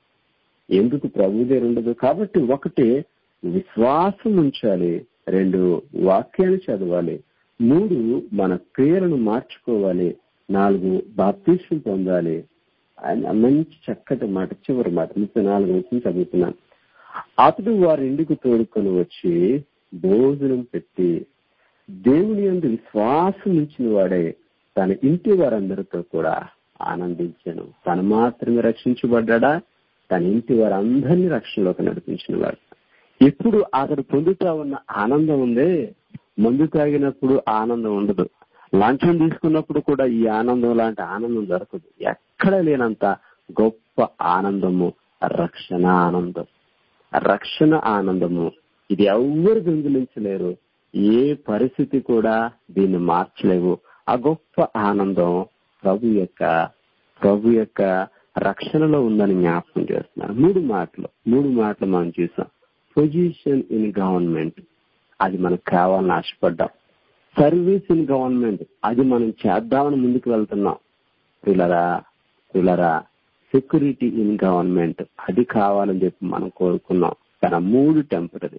ఎందుకు ప్రభు దగ్గర ఉండదు కాబట్టి ఒకటి విశ్వాసం ఉంచాలి రెండు వాక్యాన్ని చదవాలి మూడు మన క్రియలను మార్చుకోవాలి నాలుగు బాప్తీసం పొందాలి ఆయన మంచి చక్కటి మాట చివరి మాట ముప్పై నాలుగు వచ్చింది చదువుతున్నాను అతడు వారి ఇంటికి తోడుకొని వచ్చి భోజనం పెట్టి దేవుని యందు విశ్వాసం ఉంచిన వాడే తన ఇంటి వారందరితో కూడా ఆనందించాను తను మాత్రమే రక్షించబడ్డా తన ఇంటి వారందరినీ రక్షణలోకి నడిపించిన వాడు ఇప్పుడు అతడు పొందుతా ఉన్న ఆనందం ఉందే మందు తాగినప్పుడు ఆనందం ఉండదు లంచం తీసుకున్నప్పుడు కూడా ఈ ఆనందం లాంటి ఆనందం దొరకదు ఎక్కడ లేనంత గొప్ప ఆనందము రక్షణ ఆనందం రక్షణ ఆనందము ఇది ఎవ్వరు దొంగిలించలేరు ఏ పరిస్థితి కూడా దీన్ని మార్చలేవు ఆ గొప్ప ఆనందం ప్రభు యొక్క ప్రభు యొక్క రక్షణలో ఉందని జ్ఞాపకం చేస్తున్నారు మూడు మాటలు మూడు మాటలు మనం చూసాం పొజిషన్ ఇన్ గవర్నమెంట్ అది మనకు కావాలని ఆశపడ్డాం సర్వీస్ ఇన్ గవర్నమెంట్ అది మనం చేద్దామని ముందుకు వెళ్తున్నాం పిల్లరా పిల్లరా సెక్యూరిటీ ఇన్ గవర్నమెంట్ అది కావాలని చెప్పి మనం కోరుకున్నాం కానీ మూడు టెంపరీ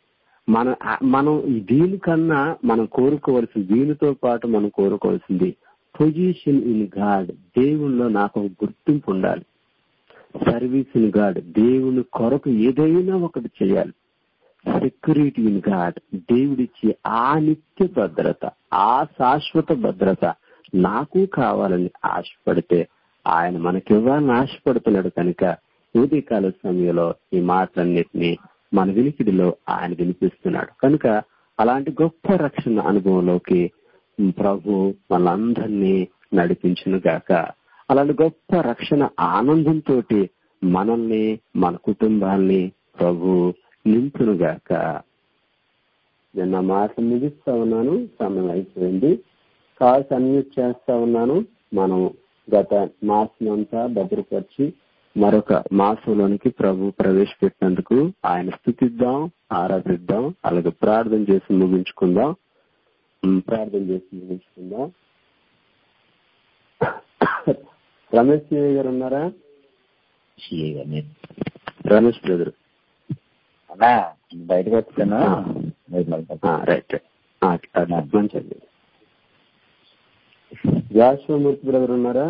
మన మనం దీనికన్నా మనం కోరుకోవాల్సింది దీనితో పాటు మనం కోరుకోవాల్సింది పొజిషన్ ఇన్ గాడ్ దేవుల్లో నాకు ఒక గుర్తింపు ఉండాలి సర్వీస్ ఇన్ గాడ్ దేవుని కొరకు ఏదైనా ఒకటి చేయాలి సెక్యూరిటీ ఇన్ గాడ్ దేవుడిచ్చే ఆ నిత్య భద్రత ఆ శాశ్వత భద్రత నాకు కావాలని ఆశపడితే ఆయన మనకివ్వాలని ఆశపడుతున్నాడు కనుక ఉదయకాల సమయంలో ఈ మాటలన్నిటినీ మన వినికిడిలో ఆయన వినిపిస్తున్నాడు కనుక అలాంటి గొప్ప రక్షణ అనుభవంలోకి ప్రభు మనందరినీ నడిపించును గాక అలాంటి గొప్ప రక్షణ ఆనందంతో మనల్ని మన కుటుంబాల్ని ప్రభు నింపును గాక నేను నా మాట ముగిస్తా ఉన్నాను సమయం అయిపోయింది కాల్స్ అన్మ్యూట్ చేస్తా ఉన్నాను మనం గత మాసం అంతా భద్రపరిచి మరొక మాసంలోనికి ప్రభు ప్రవేశపెట్టినందుకు ఆయన స్థుతిద్దాం ఆరాధిద్దాం అలాగే ప్రార్థన చేసి ముగించుకుందాం ప్రార్థన చేసి ముగించుకుందాం రమేష్ సిఐ గారు ఉన్నారా సిఐ గారు నేను రమేష్ బ్రదర్ అన్నా బయటకు వచ్చాను ఆ. బయట రైట్ రైట్ మంచిది జాషువమూర్తి బ్రదర్ ఉన్నారా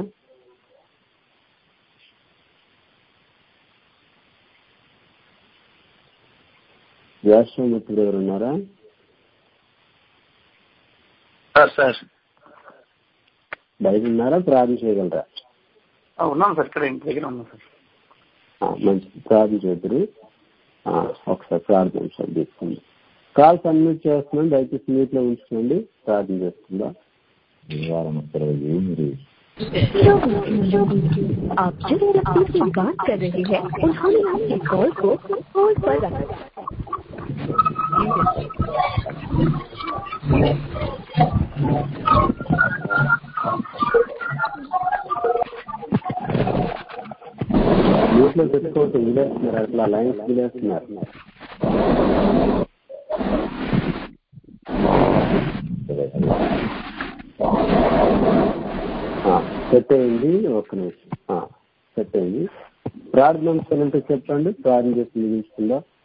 జాషువమూర్తి బ్రదర్ ఉన్నారా సార్ సార్ బయట ఉన్నారా ప్రార్థన చేయగలరా ఆ, ఉన్నాను సార్ ఇక్కడ ఇంటి దగ్గర ఉన్నాను సార్ ఆ, మంచిది ప్రార్థన చేద్దరు ఒకసారి ప్రార్థన సార్ తీసుకోండి కాల్ సబ్మిట్ చేస్తున్నాం దయచేసి మీట్ లో ఉంచుకోండి ప్రార్థన చేస్తుందా ఈ వారం రోజు మీరు आप जिस व्यक्ति से बात कर रहे हैं उन्होंने आपके कॉल को होल्ड पर रखा మీట్ లో పెట్టుకోవద్దు వదిలేస్తున్నారు అట్లా లైన్స్ వదిలేస్తున్నారు ఆ, సెట్ అయింది ఒక్క నిమిషం ఆ, సెట్ అయింది ప్రార్థన అంశాలంటే చెప్పండి ప్రార్థన చేసి ముగించుకుందా